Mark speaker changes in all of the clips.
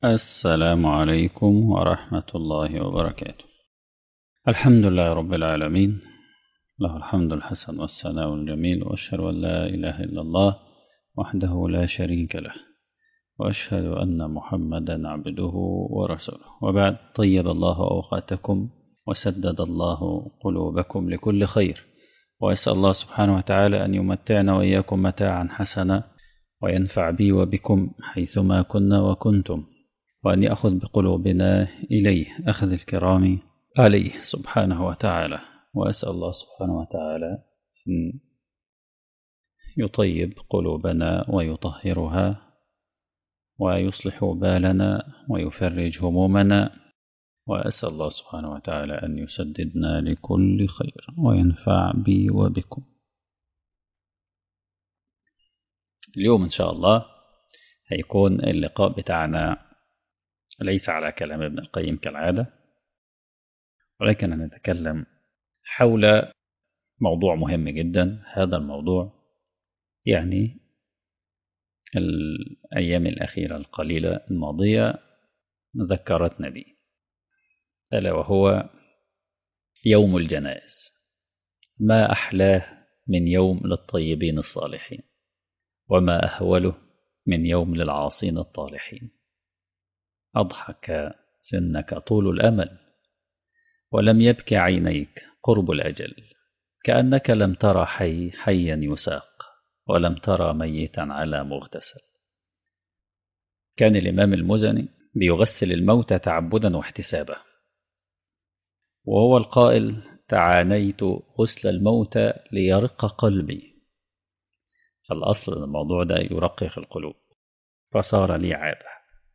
Speaker 1: السلام عليكم ورحمة الله وبركاته الحمد لله رب العالمين له الحمد الحسن والثناء الجميل وأشهد أن لا إله إلا الله وحده لا شريك له وأشهد أن محمدا عبده ورسوله وبعد طيب الله أوقاتكم وسدد الله قلوبكم لكل خير وأسأل الله سبحانه وتعالى أن يمتعنا وإياكم متاعا حسنا وينفع بي وبكم حيثما كنا وكنتم وأن يأخذ بقلوبنا إليه أخذ الكرام عليه سبحانه وتعالى وأسأل الله سبحانه وتعالى أن يطيب قلوبنا ويطهرها ويصلح بالنا ويفرج همومنا وأسأل الله سبحانه وتعالى أن يسددنا لكل خير وينفع بي وبكم اليوم إن شاء الله هيكون اللقاء بتاعنا ليس على كلام ابن القيم كالعادة ولكن هنتكلم حول موضوع مهم جدا هذا الموضوع يعني الأيام الأخيرة القليلة الماضية ذكرتنا به ألا وهو يوم الجنائز ما أحلاه من يوم للطيبين الصالحين وما أهوله من يوم للعاصين الطالحين أضحك سنك طول الأمل ولم يبك عينيك قرب الأجل كأنك لم ترى حي حيا يساق ولم ترى ميتا على مغتسل كان الإمام المزني بيغسل الموتى تعبدا واحتسابا وهو القائل تعانيت غسل الموتى ليرق قلبي فالأصل الموضوع ده يرقق القلوب فصار لي عادة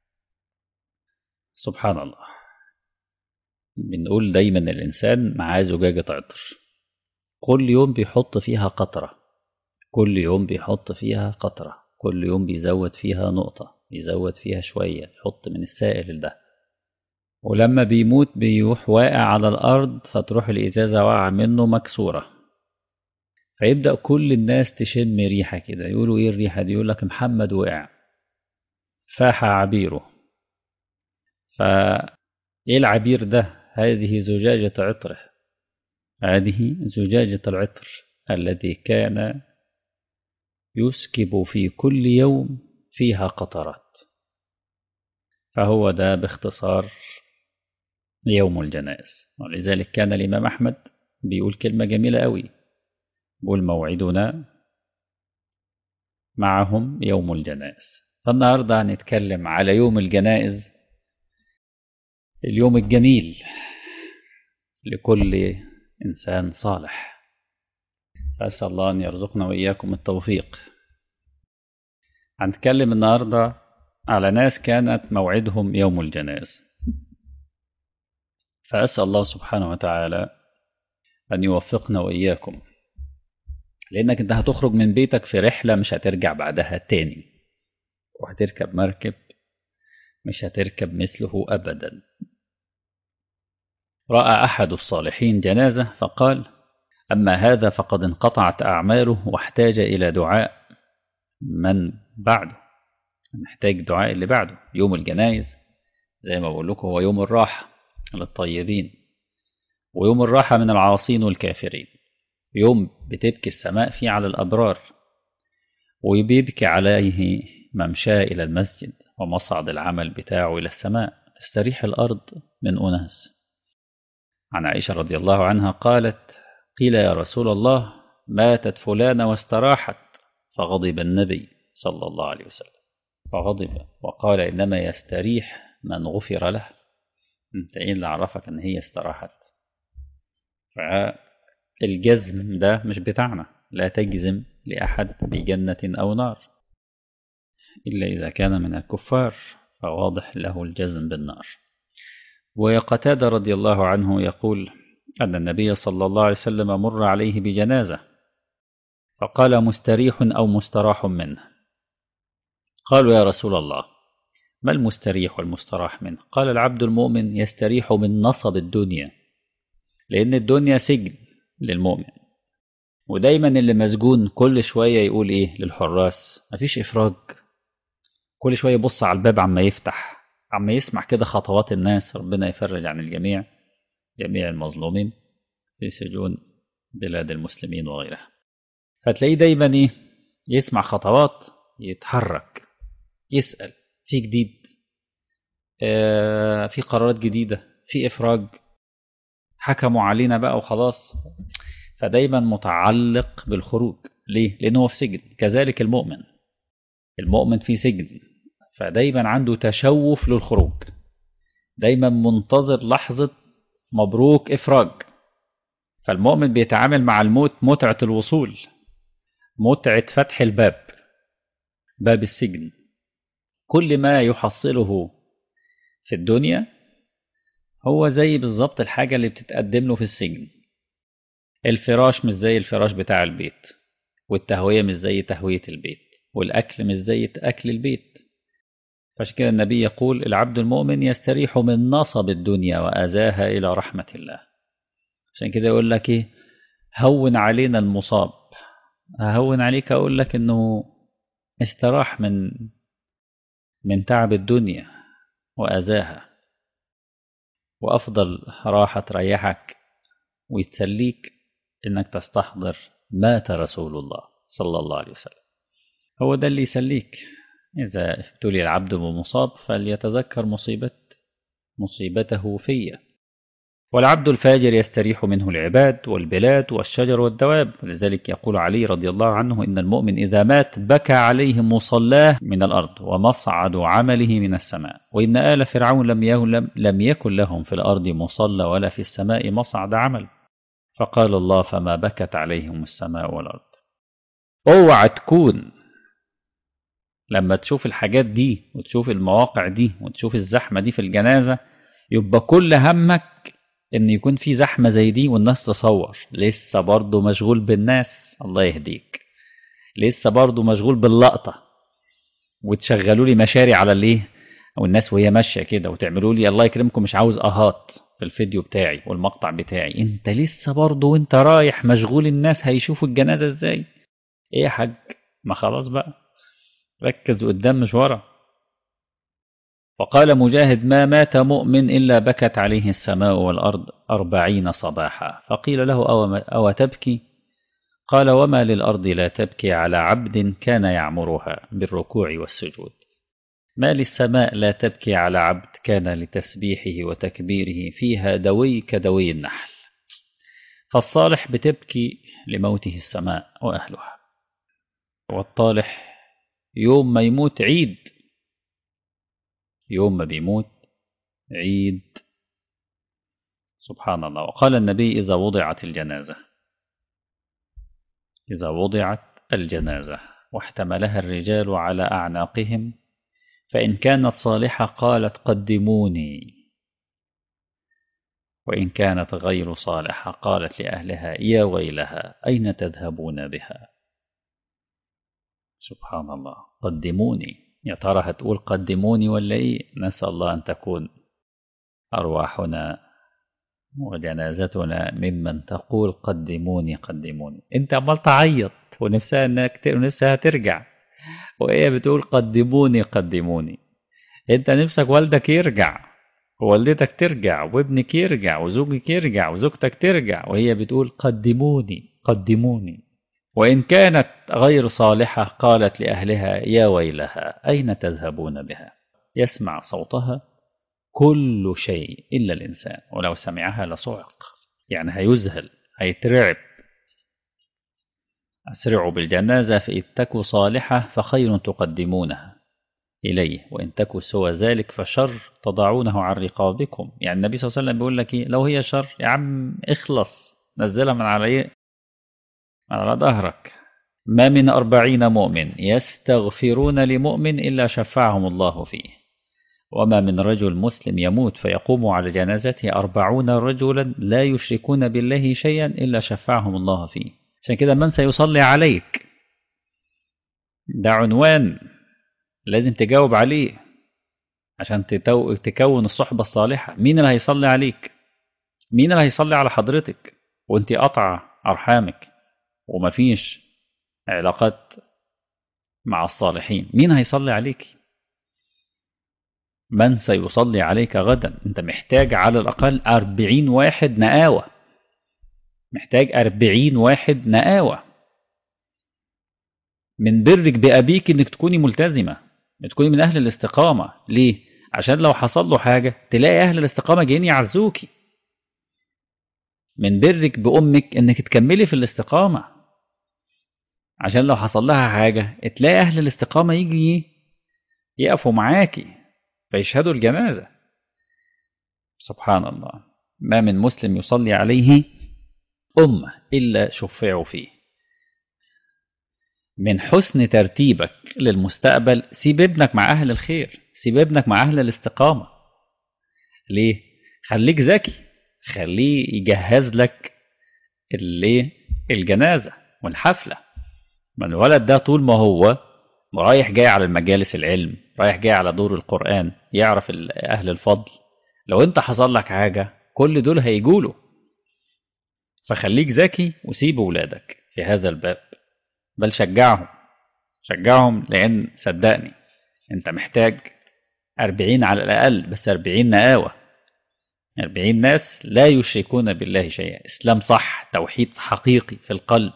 Speaker 1: سبحان الله بنقول دايما الإنسان معاه زجاجة عطر كل يوم بيحط فيها قطرة كل يوم بيحط فيها قطرة كل يوم بيزود فيها نقطة بيزود فيها شوية يحط من السائل ده ولما بيموت بيروح واقع على الأرض فتروح الإزازة واقعة منه مكسورة فيبدأ كل الناس تشم ريحة كده يقولوا إيه الريحة دي يقول لك محمد وقع فاح عبيره فإيه العبير ده هذه زجاجة عطره هذه زجاجة العطر الذي كان يسكب في كل يوم فيها قطرات فهو ده باختصار يوم الجنائز ولذلك كان الإمام أحمد بيقول كلمة جميلة قوي بيقول موعدنا معهم يوم الجنائز فالنهاردة هنتكلم على يوم الجنائز اليوم الجميل لكل إنسان صالح فأسأل الله أن يرزقنا وإياكم التوفيق هنتكلم النهاردة على ناس كانت موعدهم يوم الجنائز فأسأل الله سبحانه وتعالى أن يوفقنا وإياكم لأنك أنت هتخرج من بيتك في رحلة مش هترجع بعدها تاني وهتركب مركب مش هتركب مثله أبدا رأى أحد الصالحين جنازة فقال أما هذا فقد انقطعت أعماله واحتاج إلى دعاء من بعده محتاج دعاء اللي بعده يوم الجنائز زي ما بقول لكم هو يوم الراحة للطيبين ويوم الراحة من العاصين والكافرين يوم بتبكي السماء فيه على الأبرار وبيبكي عليه ممشاه إلى المسجد ومصعد العمل بتاعه إلى السماء تستريح الأرض من أناس عن عائشة رضي الله عنها قالت قيل يا رسول الله ماتت فلانة واستراحت فغضب النبي صلى الله عليه وسلم فغضب وقال إنما يستريح من غفر له انت ايه اللي عرفك ان هي استراحت فالجزم ده مش بتاعنا لا تجزم لأحد بجنة أو نار إلا إذا كان من الكفار فواضح له الجزم بالنار وقتادة رضي الله عنه يقول أن النبي صلى الله عليه وسلم مر عليه بجنازة فقال مستريح أو مستراح منه قالوا يا رسول الله ما المستريح والمستراح منه قال العبد المؤمن يستريح من نصب الدنيا لأن الدنيا سجن للمؤمن ودايما اللي مسجون كل شوية يقول إيه للحراس مفيش إفراج كل شوية يبص على الباب عما يفتح عم يسمع كده خطوات الناس ربنا يفرج عن الجميع جميع المظلومين في سجون بلاد المسلمين وغيرها فتلاقيه دايما ايه يسمع خطوات يتحرك يسأل في جديد آه في قرارات جديدة في إفراج حكموا علينا بقى وخلاص فدايما متعلق بالخروج ليه؟ لأنه هو في سجن كذلك المؤمن المؤمن في سجن فدايما عنده تشوف للخروج دايما منتظر لحظة مبروك إفراج فالمؤمن بيتعامل مع الموت متعة الوصول متعة فتح الباب باب السجن كل ما يحصله في الدنيا هو زي بالظبط الحاجة اللي بتتقدم له في السجن الفراش مش زي الفراش بتاع البيت والتهوية مش زي تهوية البيت والأكل مش زي أكل البيت فعشان كده النبي يقول العبد المؤمن يستريح من نصب الدنيا وأذاها إلى رحمة الله عشان كده يقول لك إيه هون علينا المصاب هون عليك أقول لك إنه استراح من من تعب الدنيا وأذاها وأفضل راحة تريحك ويتسليك إنك تستحضر مات رسول الله صلى الله عليه وسلم هو ده اللي يسليك إذا ابتلي العبد بمصاب فليتذكر مصيبة مصيبته فيه والعبد الفاجر يستريح منه العباد والبلاد والشجر والدواب لذلك يقول علي رضي الله عنه إن المؤمن إذا مات بكى عليه مصلاه من الأرض ومصعد عمله من السماء وإن آل فرعون لم, لم يكن لهم في الأرض مصلى ولا في السماء مصعد عمل فقال الله فما بكت عليهم السماء والأرض اوعى تكون لما تشوف الحاجات دي وتشوف المواقع دي وتشوف الزحمة دي في الجنازة يبقى كل همك ان يكون في زحمة زي دي والناس تصور لسه برضه مشغول بالناس الله يهديك لسه برضه مشغول باللقطة وتشغلوا لي مشاري على الايه والناس وهي ماشية كده وتعملوا لي الله يكرمكم مش عاوز اهات في الفيديو بتاعي والمقطع بتاعي انت لسه برضه وانت رايح مشغول الناس هيشوفوا الجنازة ازاي ايه يا حاج ما خلاص بقى ركز قدام مش ورا وقال مجاهد ما مات مؤمن إلا بكت عليه السماء والأرض أربعين صباحا فقيل له أو, أو تبكي قال وما للأرض لا تبكي على عبد كان يعمرها بالركوع والسجود ما للسماء لا تبكي على عبد كان لتسبيحه وتكبيره فيها دوي كدوي النحل فالصالح بتبكي لموته السماء وأهلها والطالح يوم ما يموت عيد يوم ما بيموت عيد سبحان الله وقال النبي إذا وضعت الجنازة إذا وضعت الجنازة واحتملها الرجال على أعناقهم فإن كانت صالحة قالت قدموني وإن كانت غير صالحة قالت لأهلها يا ويلها أين تذهبون بها سبحان الله قدموني يا ترى هتقول قدموني ولا ايه نسأل الله أن تكون أرواحنا وجنازتنا ممن تقول قدموني قدموني انت عمال تعيط ونفسها انك نفسها ترجع وهي بتقول قدموني قدموني انت نفسك والدك يرجع ووالدتك ترجع وابنك يرجع وزوجك يرجع وزوجتك ترجع وهي بتقول قدموني قدموني وإن كانت غير صالحة قالت لأهلها يا ويلها أين تذهبون بها يسمع صوتها كل شيء إلا الإنسان ولو سمعها لصعق يعني هيذهل هيترعب أسرعوا بالجنازة فإن تكو صالحة فخير تقدمونها إليه وإن تكو سوى ذلك فشر تضعونه عن رقابكم يعني النبي صلى الله عليه وسلم بيقول لك إيه لو هي شر يا عم اخلص نزلها من على على ظهرك ما من أربعين مؤمن يستغفرون لمؤمن إلا شفعهم الله فيه وما من رجل مسلم يموت فيقوم على جنازته أربعون رجلا لا يشركون بالله شيئا إلا شفعهم الله فيه عشان كده من سيصلي عليك ده عنوان لازم تجاوب عليه عشان تكون الصحبة الصالحة مين اللي هيصلي عليك مين اللي هيصلي على حضرتك وانت قطع أرحامك ومفيش علاقات مع الصالحين مين هيصلي عليك من سيصلي عليك غدا انت محتاج على الأقل أربعين واحد نقاوة محتاج أربعين واحد نقاوة من برك بأبيك انك تكوني ملتزمة تكوني من أهل الاستقامة ليه؟ عشان لو حصل له حاجة تلاقي أهل الاستقامة جايين يعزوكي من برك بأمك انك تكملي في الاستقامة عشان لو حصل لها حاجة تلاقي أهل الاستقامة يجي يقفوا معاكي فيشهدوا الجنازة سبحان الله ما من مسلم يصلي عليه أمة إلا شفعوا فيه من حسن ترتيبك للمستقبل سيب ابنك مع أهل الخير سيب ابنك مع أهل الاستقامة ليه؟ خليك ذكي خليه يجهز لك اللي الجنازة والحفلة ما الولد ده طول ما هو رايح جاي على المجالس العلم رايح جاي على دور القرآن يعرف أهل الفضل لو انت حصل لك حاجة كل دول هيجوله فخليك ذكي وسيب ولادك في هذا الباب بل شجعهم شجعهم لأن صدقني انت محتاج أربعين على الأقل بس أربعين نقاوة أربعين ناس لا يشركون بالله شيئا إسلام صح توحيد حقيقي في القلب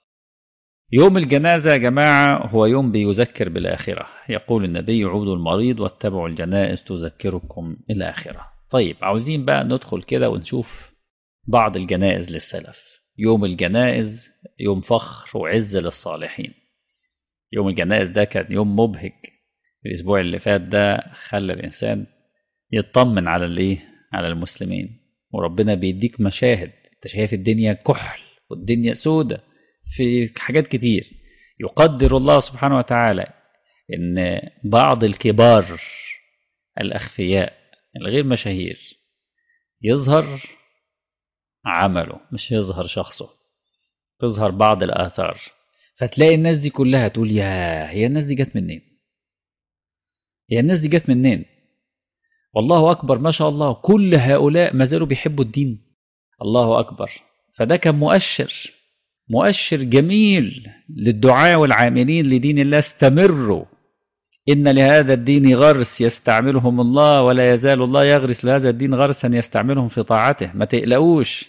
Speaker 1: يوم الجنازة يا جماعة هو يوم بيذكر بالآخرة يقول النبي عودوا المريض واتبعوا الجنائز تذكركم الآخرة طيب عاوزين بقى ندخل كده ونشوف بعض الجنائز للسلف يوم الجنائز يوم فخر وعز للصالحين يوم الجنائز ده كان يوم مبهج الأسبوع اللي فات ده خلى الإنسان يطمن على الإيه على المسلمين وربنا بيديك مشاهد انت شايف الدنيا كحل والدنيا سودة في حاجات كتير يقدر الله سبحانه وتعالى ان بعض الكبار الأخفياء الغير مشاهير يظهر عمله مش يظهر شخصه تظهر بعض الآثار فتلاقي الناس دي كلها تقول يا هي الناس دي جت منين هي الناس دي جت منين والله أكبر ما شاء الله كل هؤلاء ما زالوا بيحبوا الدين الله أكبر فده كان مؤشر مؤشر جميل للدعاء والعاملين لدين الله استمروا إن لهذا الدين غرس يستعملهم الله ولا يزال الله يغرس لهذا الدين غرسا يستعملهم في طاعته ما تقلقوش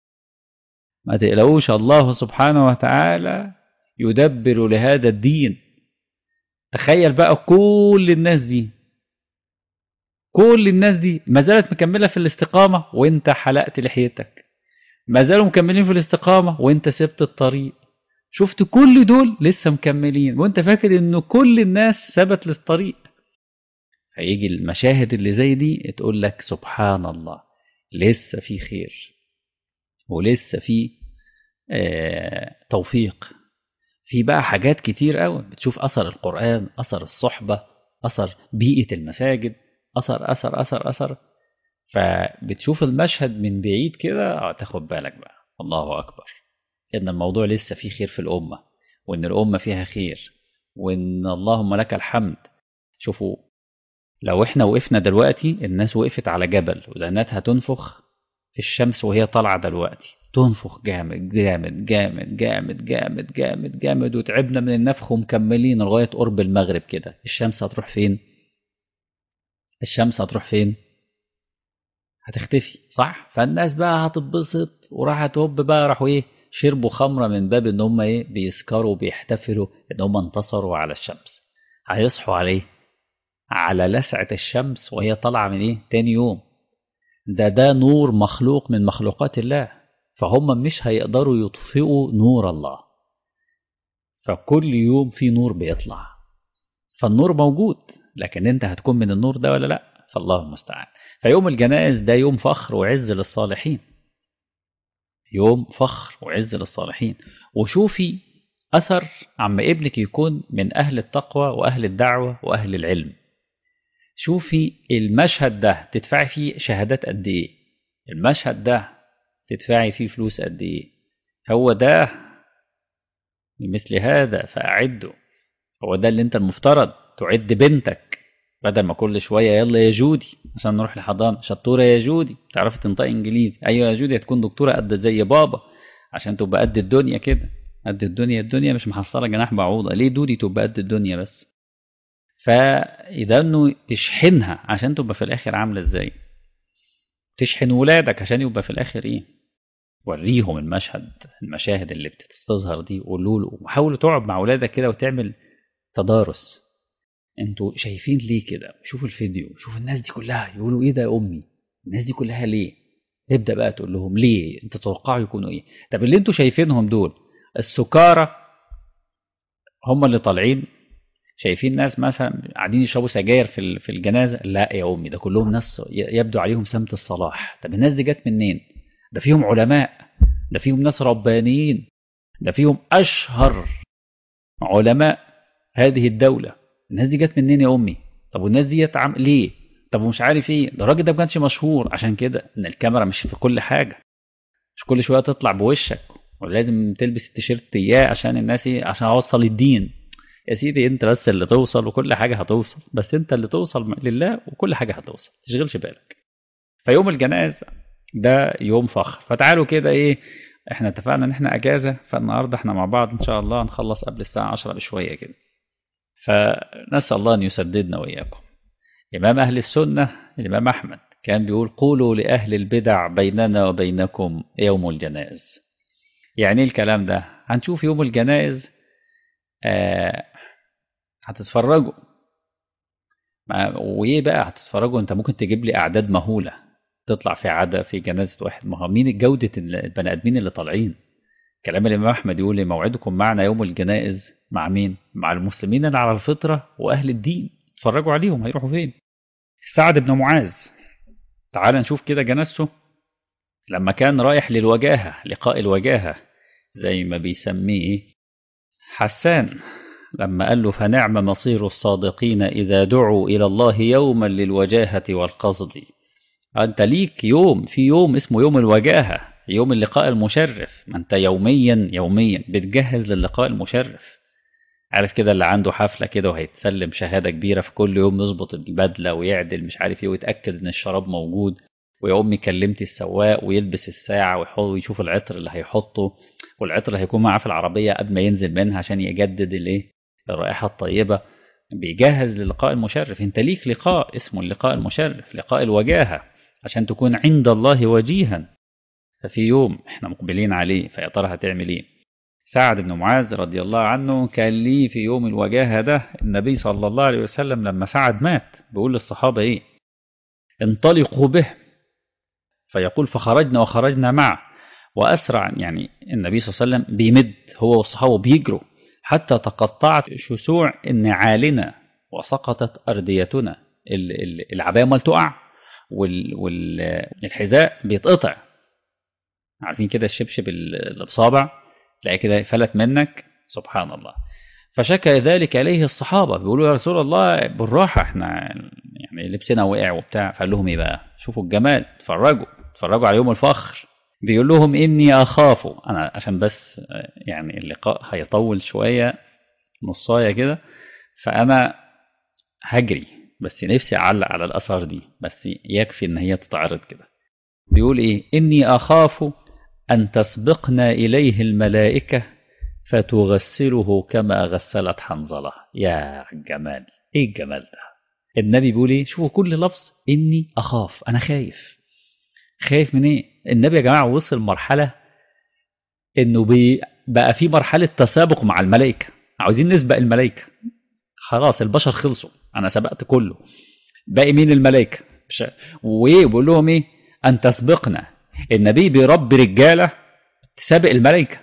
Speaker 1: ما تقلقوش الله سبحانه وتعالى يدبر لهذا الدين تخيل بقى كل الناس دي كل الناس دي ما زالت مكملة في الاستقامة وانت حلقت لحيتك ما زالوا مكملين في الاستقامة وانت سبت الطريق شفت كل دول لسه مكملين وانت فاكر ان كل الناس سبت للطريق هيجي المشاهد اللي زي دي تقول لك سبحان الله لسه في خير ولسه في آه توفيق في بقى حاجات كتير قوي بتشوف اثر القرآن اثر الصحبة اثر بيئة المساجد اثر اثر اثر اثر فبتشوف المشهد من بعيد كده اه تاخد بالك بقى الله اكبر ان الموضوع لسه فيه خير في الامه وان الامه فيها خير وان اللهم لك الحمد شوفوا لو احنا وقفنا دلوقتي الناس وقفت على جبل ولانتها تنفخ في الشمس وهي طالعه دلوقتي تنفخ جامد جامد جامد جامد جامد جامد جامد وتعبنا من النفخ ومكملين لغايه قرب المغرب كده الشمس هتروح فين الشمس هتروح فين هتختفي صح فالناس بقى هتتبسط وراحت هوب بقى راحوا ايه شربوا خمره من باب ان هم ايه بيسكروا وبيحتفلوا ان هم انتصروا على الشمس هيصحوا عليه على لسعة الشمس وهي طالعة من ايه تاني يوم ده ده نور مخلوق من مخلوقات الله فهم مش هيقدروا يطفئوا نور الله فكل يوم في نور بيطلع فالنور موجود لكن انت هتكون من النور ده ولا لا فالله المستعان فيوم الجنائز ده يوم فخر وعز للصالحين يوم فخر وعز للصالحين وشوفي أثر عم ابنك يكون من أهل التقوى وأهل الدعوة وأهل العلم شوفي المشهد ده تدفعي فيه شهادات قد إيه المشهد ده تدفعي فيه فلوس قد إيه هو ده لمثل هذا فأعده هو ده اللي انت المفترض تعد بنتك بدل ما كل شوية يلا يا جودي عشان نروح الحضانة شطورة يا جودي تعرفي تنطقي انجليزي ايوه يا جودي هتكون دكتورة قد زي بابا عشان تبقى قد الدنيا كده قد الدنيا الدنيا مش محصلة جناح بعوضة ليه دودي تبقى قد الدنيا بس فإذا أنه تشحنها عشان تبقى في الآخر عاملة إزاي تشحن ولادك عشان يبقى في الآخر إيه وريهم المشهد المشاهد اللي بتستظهر دي قولوا له وحاولوا تقعد مع ولادك كده وتعمل تدارس انتوا شايفين ليه كده شوفوا الفيديو شوفوا الناس دي كلها يقولوا ايه ده يا امي الناس دي كلها ليه تبدا بقى تقول لهم ليه انت تتوقعوا يكونوا ايه طب اللي انتوا شايفينهم دول السكارى هم اللي طالعين شايفين ناس مثلا قاعدين يشربوا سجاير في في الجنازه لا يا امي ده كلهم ناس يبدو عليهم سمت الصلاح طب الناس دي جت منين ده فيهم علماء ده فيهم ناس ربانيين ده فيهم اشهر علماء هذه الدوله الناس دي جت منين يا امي طب والناس دي عم... ليه طب ومش عارف ايه ده الراجل ده ما كانش مشهور عشان كده ان الكاميرا مش في كل حاجه مش كل شويه تطلع بوشك ولازم تلبس التيشيرت اياه عشان الناس ايه عشان اوصل الدين يا سيدي انت بس اللي توصل وكل حاجه هتوصل بس انت اللي توصل لله وكل حاجه هتوصل ما تشغلش بالك فيوم الجنائز ده يوم فخر فتعالوا كده ايه احنا اتفقنا ان احنا اجازه فالنهارده احنا مع بعض ان شاء الله نخلص قبل الساعه 10 بشويه كده فنسال الله ان يسددنا واياكم امام اهل السنه الامام احمد كان بيقول قولوا لاهل البدع بيننا وبينكم يوم الجنائز يعني ايه الكلام ده هنشوف يوم الجنائز آه هتتفرجوا وايه بقى هتتفرجوا انت ممكن تجيب لي اعداد مهوله تطلع في عدا في جنازه واحد ما هو مين جوده البني ادمين اللي طالعين كلام الامام احمد يقول لي موعدكم معنا يوم الجنائز مع مين مع المسلمين اللي على الفطره واهل الدين اتفرجوا عليهم هيروحوا فين سعد بن معاذ تعال نشوف كده جنازته لما كان رايح للوجاهه لقاء الوجاهه زي ما بيسميه حسان لما قال له فنعم مصير الصادقين إذا دعوا إلى الله يوما للوجاهة والقصد أنت ليك يوم في يوم اسمه يوم الوجاهة يوم اللقاء المشرف ما أنت يوميا يوميا بتجهز للقاء المشرف عارف كده اللي عنده حفلة كده وهيتسلم شهادة كبيرة في كل يوم يظبط البدلة ويعدل مش عارف ايه ويتأكد ان الشراب موجود ويا امي كلمت السواق ويلبس الساعة ويشوف العطر اللي هيحطه والعطر اللي هيكون معاه في العربية قبل ما ينزل منها عشان يجدد الايه الرائحة الطيبة بيجهز للقاء المشرف انت ليك لقاء اسمه اللقاء المشرف لقاء الوجاهة عشان تكون عند الله وجيها ففي يوم احنا مقبلين عليه فيا ترى هتعمل ايه سعد بن معاذ رضي الله عنه كان ليه في يوم الوجاهة ده النبي صلى الله عليه وسلم لما سعد مات بيقول للصحابة ايه انطلقوا به فيقول فخرجنا وخرجنا معه وأسرع يعني النبي صلى الله عليه وسلم بيمد هو والصحابة بيجروا حتى تقطعت شسوع نعالنا وسقطت أرديتنا العباية مال تقع والحذاء بيتقطع عارفين كده الشبشب اللي بصابع تلاقي كده فلت منك سبحان الله فشكى ذلك عليه الصحابة بيقولوا يا رسول الله بالراحة احنا يعني لبسنا وقع وبتاع فقال لهم ايه بقى شوفوا الجمال اتفرجوا اتفرجوا على يوم الفخر بيقول لهم إني أخاف أنا عشان بس يعني اللقاء هيطول شوية نصاية كده فأنا هجري بس نفسي أعلق على الأثار دي بس يكفي إن هي تتعرض كده بيقول إيه إني أخاف أن تسبقنا إليه الملائكة فتغسله كما غسلت حنظلة يا الجمال إيه الجمال ده النبي بيقول إيه شوفوا كل لفظ إني أخاف أنا خايف خايف من ايه النبي يا جماعه وصل مرحله انه بي بقى في مرحله تسابق مع الملائكه عاوزين نسبق الملائكه خلاص البشر خلصوا انا سبقت كله باقي مين الملائكه وايه بيقول لهم ايه ان تسبقنا النبي بيربي رجاله تسابق الملائكه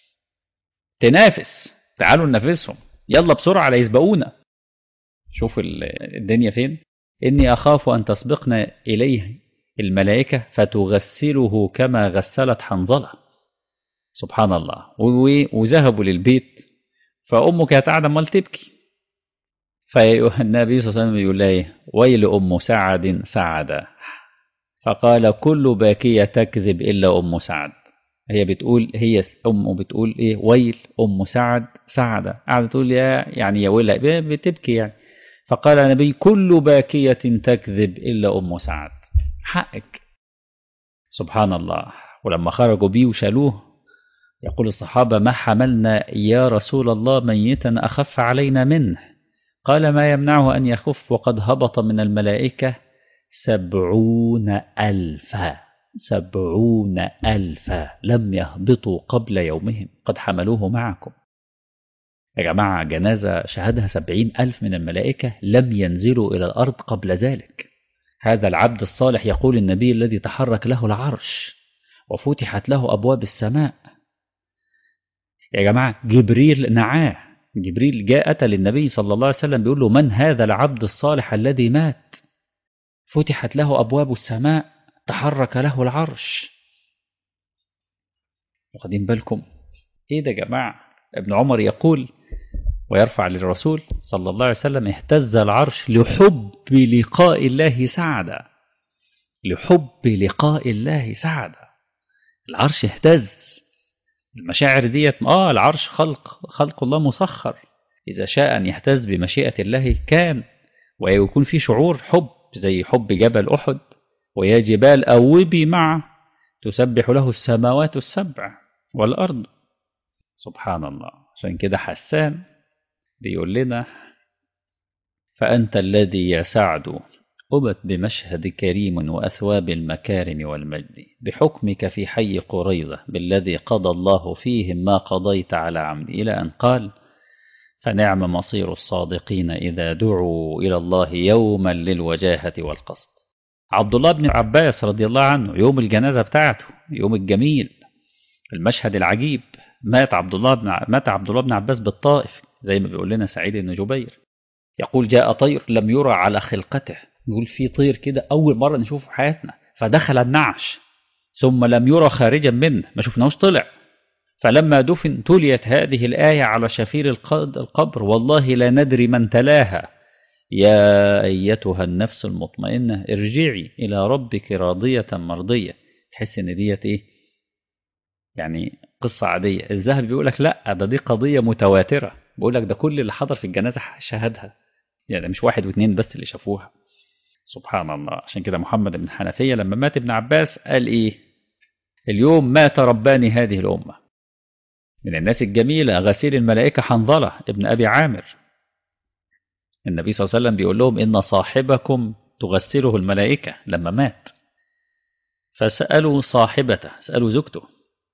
Speaker 1: تنافس تعالوا ننافسهم يلا بسرعه لا يسبقونا شوف الدنيا فين اني اخاف ان تسبقنا اليه الملائكة فتغسله كما غسلت حنظلة سبحان الله وذهبوا للبيت فأمه كانت قاعدة مال تبكي فالنبي صلى الله عليه وسلم يقول لها ويل أم سعد سعد فقال كل باكية تكذب إلا أم سعد هي بتقول هي أم بتقول إيه ويل أم سعد سعد قاعدة تقول يا يعني يا ويلها بتبكي يعني فقال النبي كل باكية تكذب إلا أم سعد حقك سبحان الله ولما خرجوا بيه وشالوه يقول الصحابة ما حملنا يا رسول الله ميتا أخف علينا منه قال ما يمنعه أن يخف وقد هبط من الملائكة سبعون ألفا سبعون ألفا لم يهبطوا قبل يومهم قد حملوه معكم يا جماعة جنازة شهدها سبعين ألف من الملائكة لم ينزلوا إلى الأرض قبل ذلك هذا العبد الصالح يقول النبي الذي تحرك له العرش وفتحت له أبواب السماء يا جماعة جبريل نعاه جبريل جاء أتى للنبي صلى الله عليه وسلم بيقول له من هذا العبد الصالح الذي مات فتحت له أبواب السماء تحرك له العرش واخدين بالكم ايه ده يا جماعة ابن عمر يقول ويرفع للرسول صلى الله عليه وسلم اهتز العرش لحب لقاء الله سعدا لحب لقاء الله سعدا العرش اهتز المشاعر ديت اه العرش خلق خلق الله مسخر إذا شاء أن يهتز بمشيئة الله كان ويكون في شعور حب زي حب جبل أحد ويا جبال أوبي معه تسبح له السماوات السبع والأرض سبحان الله عشان كده حسان بيقول لنا فأنت الذي يا سعد أبت بمشهد كريم وأثواب المكارم والمجد بحكمك في حي قريظة بالذي قضى الله فيهم ما قضيت على عمد إلى أن قال فنعم مصير الصادقين إذا دعوا إلى الله يوما للوجاهة والقصد عبد الله بن عباس رضي الله عنه يوم الجنازة بتاعته يوم الجميل المشهد العجيب مات عبد الله بن مات عبد الله بن عباس بالطائف زي ما بيقول لنا سعيد بن جبير يقول جاء طير لم يرى على خلقته يقول في طير كده أول مرة نشوفه في حياتنا فدخل النعش ثم لم يرى خارجا منه ما شفناهوش طلع فلما دفن تليت هذه الآية على شفير القبر والله لا ندري من تلاها يا أيتها النفس المطمئنة ارجعي إلى ربك راضية مرضية تحس إن ديت إيه يعني قصة عادية الذهب بيقول لك لا ده دي قضية متواترة بيقول لك ده كل اللي حضر في الجنازة شهدها يعني مش واحد واثنين بس اللي شافوها سبحان الله عشان كده محمد بن حنفية لما مات ابن عباس قال إيه اليوم مات رباني هذه الأمة من الناس الجميلة غسيل الملائكة حنظلة ابن أبي عامر النبي صلى الله عليه وسلم بيقول لهم إن صاحبكم تغسله الملائكة لما مات فسألوا صاحبته سألوا زوجته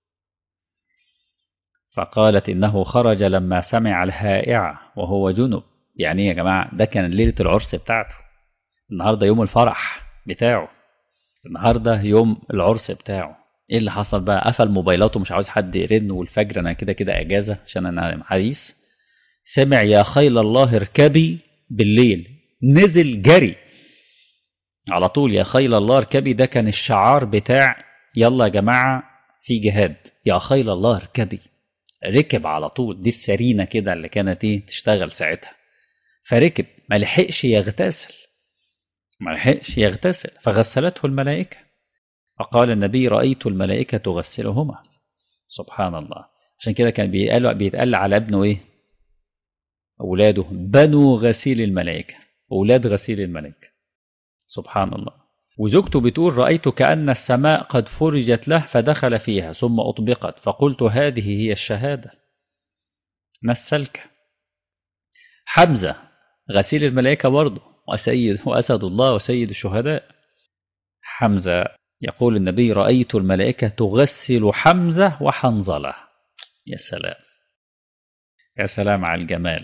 Speaker 1: فقالت إنه خرج لما سمع الهائعة وهو جنب يعني يا جماعة ده كان ليلة العرس بتاعته النهاردة يوم الفرح بتاعه النهاردة يوم العرس بتاعه ايه اللي حصل بقى قفل موبايلاته مش عاوز حد يرن والفجر انا كده كده اجازة عشان انا عريس سمع يا خيل الله اركبي بالليل نزل جري على طول يا خيل الله اركبي ده كان الشعار بتاع يلا يا جماعة في جهاد يا خيل الله اركبي ركب على طول دي السرينة كده اللي كانت ايه تشتغل ساعتها فركب ما لحقش يغتسل ما لحقش يغتسل فغسلته الملائكة فقال النبي رأيت الملائكة تغسلهما سبحان الله عشان كده كان بيتقال بيتقال على ابنه ايه أولاده بنو غسيل الملائكة أولاد غسيل الملائكة سبحان الله وزوجته بتقول رأيت كأن السماء قد فرجت له فدخل فيها ثم أطبقت فقلت هذه هي الشهادة نسلك حمزة غسيل الملائكة برضه وسيد وأسد الله وسيد الشهداء حمزة يقول النبي رأيت الملائكة تغسل حمزة وحنظلة يا سلام يا سلام على الجمال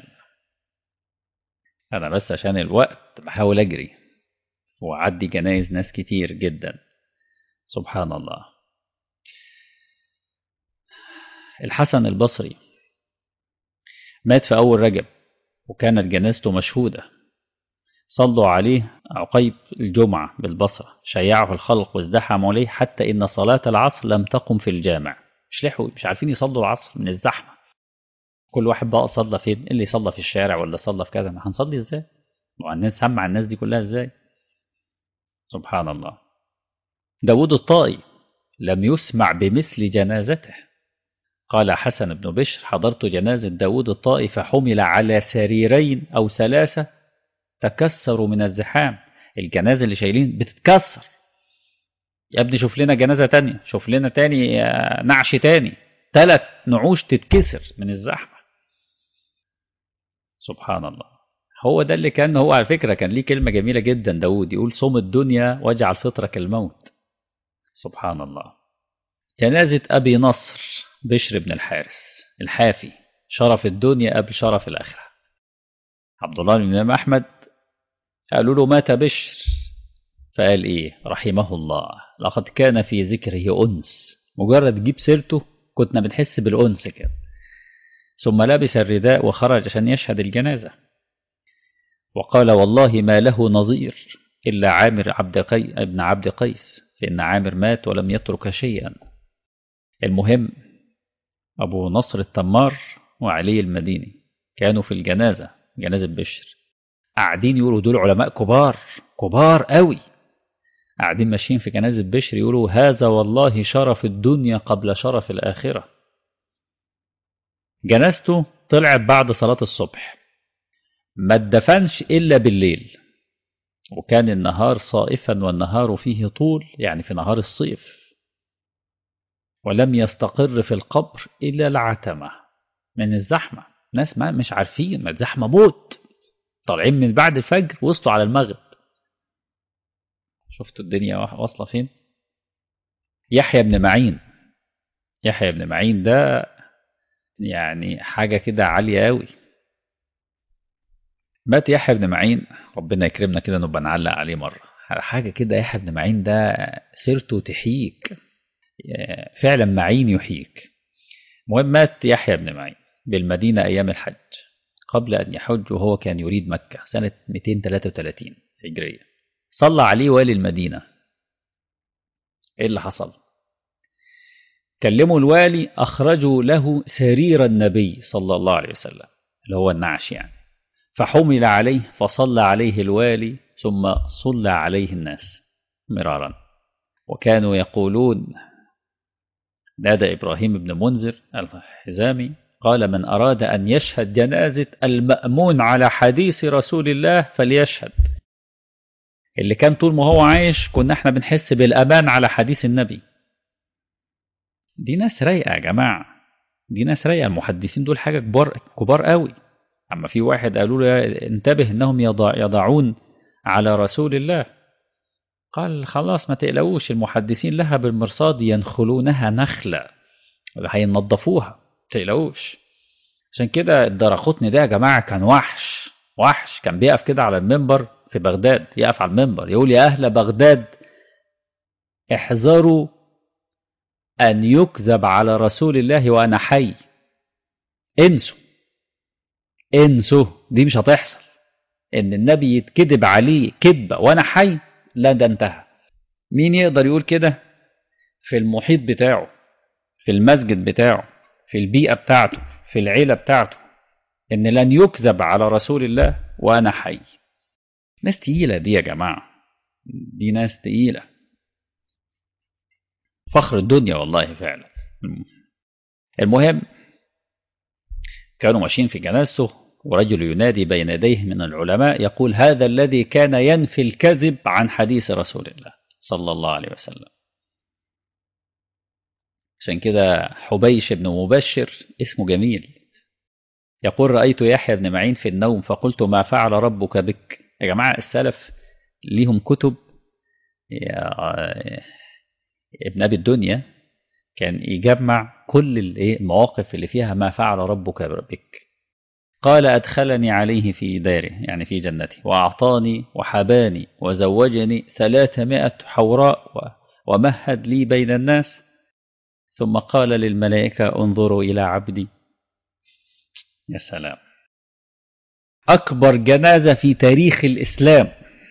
Speaker 1: أنا بس عشان الوقت بحاول أجري وأعدي جنايز ناس كتير جدا سبحان الله الحسن البصري مات في أول رجب وكانت جنازته مشهودة صلوا عليه عقيب الجمعة بالبصرة شيعه الخلق وازدحموا عليه حتى إن صلاة العصر لم تقم في الجامع مش لحقوا مش عارفين يصلوا العصر من الزحمة كل واحد بقى صلى فين اللي صلى في الشارع ولا صلى في كذا ما هنصلي ازاي والناس سمع الناس دي كلها ازاي سبحان الله داود الطائي لم يسمع بمثل جنازته قال حسن بن بشر حضرت جنازة داود الطائي فحمل على سريرين أو ثلاثة تكسروا من الزحام الجنازة اللي شايلين بتتكسر يا ابني شوف لنا جنازة تانية شوف لنا تاني نعش تاني ثلاث نعوش تتكسر من الزحمة سبحان الله هو ده اللي كان هو على فكرة كان ليه كلمة جميلة جدا داود يقول صوم الدنيا واجعل فطرك الموت سبحان الله جنازة أبي نصر بشر بن الحارث الحافي شرف الدنيا قبل شرف الآخرة عبد الله بن الإمام أحمد قالوا له مات بشر فقال إيه رحمه الله لقد كان في ذكره أنس مجرد جيب سيرته كنا بنحس بالأنس كده ثم لبس الرداء وخرج عشان يشهد الجنازة وقال والله ما له نظير إلا عامر عبد قي... ابن عبد قيس فإن عامر مات ولم يترك شيئا المهم أبو نصر التمار وعلي المديني كانوا في الجنازة جنازة بشر قاعدين يقولوا دول علماء كبار كبار قوي قاعدين ماشيين في جنازة بشر يقولوا هذا والله شرف الدنيا قبل شرف الآخرة جنازته طلعت بعد صلاة الصبح ما اتدفنش إلا بالليل وكان النهار صائفا والنهار فيه طول يعني في نهار الصيف ولم يستقر في القبر إلا العتمة من الزحمة ناس ما مش عارفين ما الزحمة موت طالعين من بعد الفجر وصلوا على المغرب شفتوا الدنيا واصلة فين يحيى بن معين يحيى بن معين ده يعني حاجة كده عالية أوي مات يحيى بن معين ربنا يكرمنا كده نبقى نعلق عليه مرة حاجة كده يحيى بن معين ده سيرته تحييك فعلا معين يحييك المهم مات يحيى بن معين بالمدينة أيام الحج قبل أن يحج وهو كان يريد مكة سنة 233 هجرية صلى عليه والي المدينة إيه اللي حصل كلموا الوالي أخرجوا له سرير النبي صلى الله عليه وسلم اللي هو النعش يعني فحمل عليه فصلى عليه الوالي ثم صلى عليه الناس مرارا وكانوا يقولون نادى إبراهيم بن منذر الحزامي قال من أراد أن يشهد جنازة المأمون على حديث رسول الله فليشهد اللي كان طول ما هو عايش كنا احنا بنحس بالأمان على حديث النبي دي ناس رايقة يا جماعة دي ناس رايقة المحدثين دول حاجة كبار كبار قوي أما في واحد قالوا له انتبه إنهم يضع يضعون على رسول الله قال خلاص ما تقلقوش المحدثين لها بالمرصاد ينخلونها نخلة هينظفوها ما تقلقوش عشان كده الدرقطني ده يا جماعة كان وحش وحش كان بيقف كده على المنبر في بغداد يقف على المنبر يقول يا أهل بغداد احذروا أن يكذب على رسول الله وأنا حي انسوا انسوا دي مش هتحصل ان النبي يتكذب عليه كذبة وانا حي لا ده انتهى مين يقدر يقول كده في المحيط بتاعه في المسجد بتاعه في البيئة بتاعته في العيلة بتاعته ان لن يكذب على رسول الله وانا حي ناس تقيلة دي يا جماعة دي ناس تقيلة فخر الدنيا والله فعلا المهم كانوا ماشيين في جنازته ورجل ينادي بين يديه من العلماء يقول هذا الذي كان ينفي الكذب عن حديث رسول الله صلى الله عليه وسلم عشان كده حبيش بن مبشر اسمه جميل يقول رأيت يحيى بن معين في النوم فقلت ما فعل ربك بك يا جماعة السلف ليهم كتب ابن أبي الدنيا كان يجمع كل المواقف اللي فيها ما فعل ربك بك قال أدخلني عليه في داره يعني في جنته وأعطاني وحباني وزوجني ثلاثمائة حوراء ومهد لي بين الناس ثم قال للملائكة انظروا إلى عبدي يا سلام أكبر جنازة في تاريخ الإسلام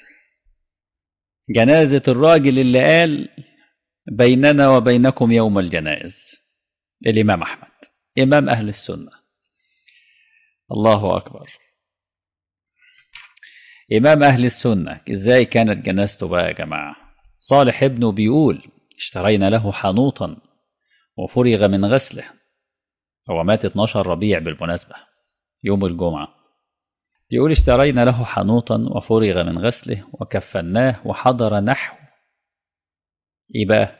Speaker 1: جنازة الراجل اللي قال بيننا وبينكم يوم الجنائز الإمام أحمد إمام أهل السنة الله أكبر إمام أهل السنة إزاي كانت جنازته بقى يا جماعة صالح ابنه بيقول اشترينا له حنوطا وفرغ من غسله هو مات 12 ربيع بالمناسبة يوم الجمعة يقول اشترينا له حنوطا وفرغ من غسله وكفناه وحضر نحو ايه بقى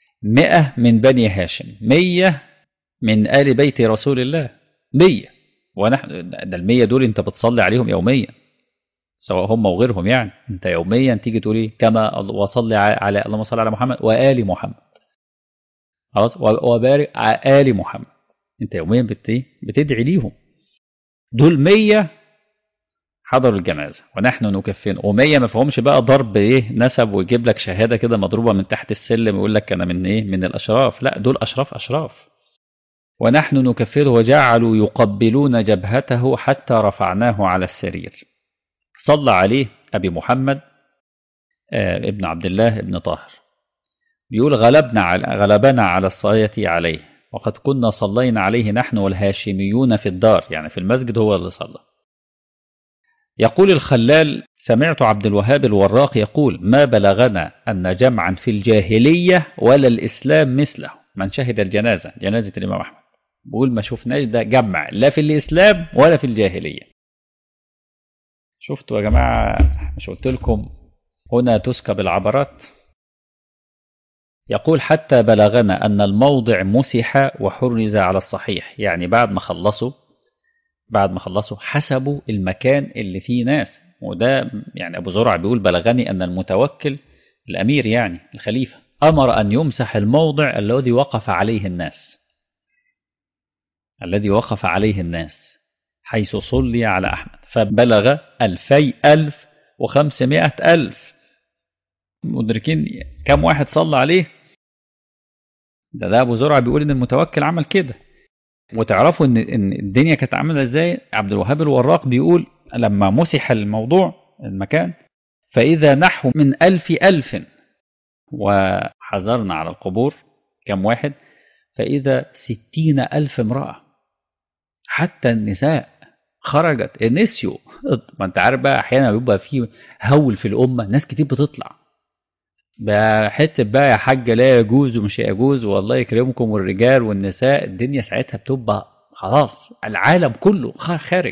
Speaker 1: مئة من بني هاشم مية من آل بيت رسول الله مية ونحن ده المية دول انت بتصلي عليهم يوميا سواء هم وغيرهم يعني انت يوميا تيجي تقولي كما وصلي على اللهم صل على محمد وآل محمد خلاص وبارك على آل محمد انت يوميا بت بتدعي ليهم دول مية حضروا الجنازة ونحن نكفن ومية ما فيهمش بقى ضرب ايه نسب ويجيب لك شهادة كده مضروبة من تحت السلم ويقول لك انا من ايه من الاشراف لا دول اشراف اشراف ونحن نكفره وجعلوا يقبلون جبهته حتى رفعناه على السرير صلى عليه أبي محمد ابن عبد الله ابن طاهر بيقول غلبنا على غلبنا على الصلاة عليه وقد كنا صلينا عليه نحن والهاشميون في الدار يعني في المسجد هو اللي صلى يقول الخلال سمعت عبد الوهاب الوراق يقول ما بلغنا أن جمعا في الجاهلية ولا الإسلام مثله من شهد الجنازة جنازة الإمام أحمد بقول ما شفناش ده جمع لا في الإسلام ولا في الجاهلية شفتوا يا جماعة مش قلت لكم هنا تسكب العبرات يقول حتى بلغنا أن الموضع مسح وحرز على الصحيح يعني بعد ما خلصوا بعد ما خلصوا حسبوا المكان اللي فيه ناس وده يعني أبو زرع بيقول بلغني أن المتوكل الأمير يعني الخليفة أمر أن يمسح الموضع الذي وقف عليه الناس الذي وقف عليه الناس حيث صلي على أحمد فبلغ ألفي ألف وخمسمائة ألف مدركين كم واحد صلى عليه ده ده أبو زرع بيقول إن المتوكل عمل كده وتعرفوا إن, إن الدنيا كانت عاملة إزاي عبد الوهاب الوراق بيقول لما مسح الموضوع المكان فإذا نحو من ألف ألف وحذرنا على القبور كم واحد فإذا ستين ألف امرأة حتى النساء خرجت نسيوا ما انت عارف بقى احيانا بيبقى في هول في الامه ناس كتير بتطلع بقى حته بقى يا حاجه لا يجوز ومش يجوز والله يكرمكم والرجال والنساء الدنيا ساعتها بتبقى خلاص العالم كله خارج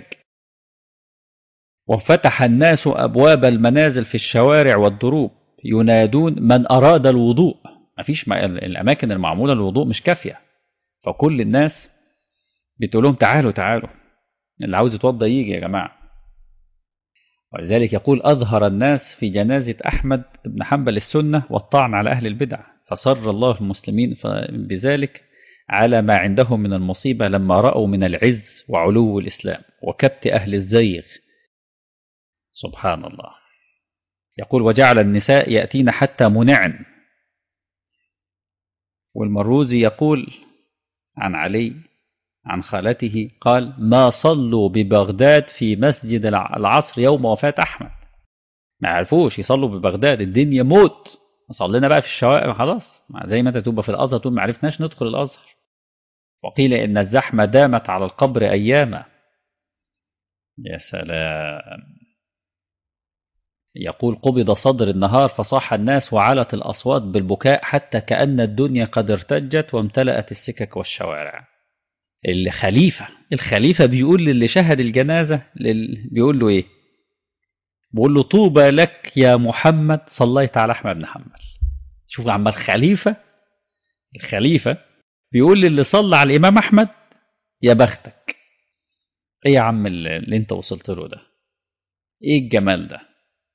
Speaker 1: وفتح الناس ابواب المنازل في الشوارع والدروب ينادون من اراد الوضوء مفيش ما الاماكن المعموله للوضوء مش كافيه فكل الناس بتقول لهم تعالوا تعالوا اللي عاوز يتوضى يجي يا جماعة ولذلك يقول أظهر الناس في جنازة أحمد بن حنبل السنة والطعن على أهل البدع فصر الله المسلمين بذلك على ما عندهم من المصيبة لما رأوا من العز وعلو الإسلام وكبت أهل الزيغ سبحان الله يقول وجعل النساء يأتين حتى منعن والمروزي يقول عن علي عن خالته قال ما صلوا ببغداد في مسجد العصر يوم وفاة أحمد ما عرفوش يصلوا ببغداد الدنيا موت صلينا بقى في الشوارع خلاص زي ما انت تبقى في الازهر تقول ما عرفناش ندخل الازهر وقيل ان الزحمه دامت على القبر اياما يا سلام يقول قبض صدر النهار فصاح الناس وعلت الاصوات بالبكاء حتى كان الدنيا قد ارتجت وامتلأت السكك والشوارع الخليفه الخليفه بيقول للي شهد الجنازه لل... بيقول له ايه بيقول له طوبى لك يا محمد صليت على احمد بن حنبل شوف عم الخليفه الخليفه بيقول للي صلى على الامام احمد يا بختك ايه يا عم اللي انت وصلت له ده ايه الجمال ده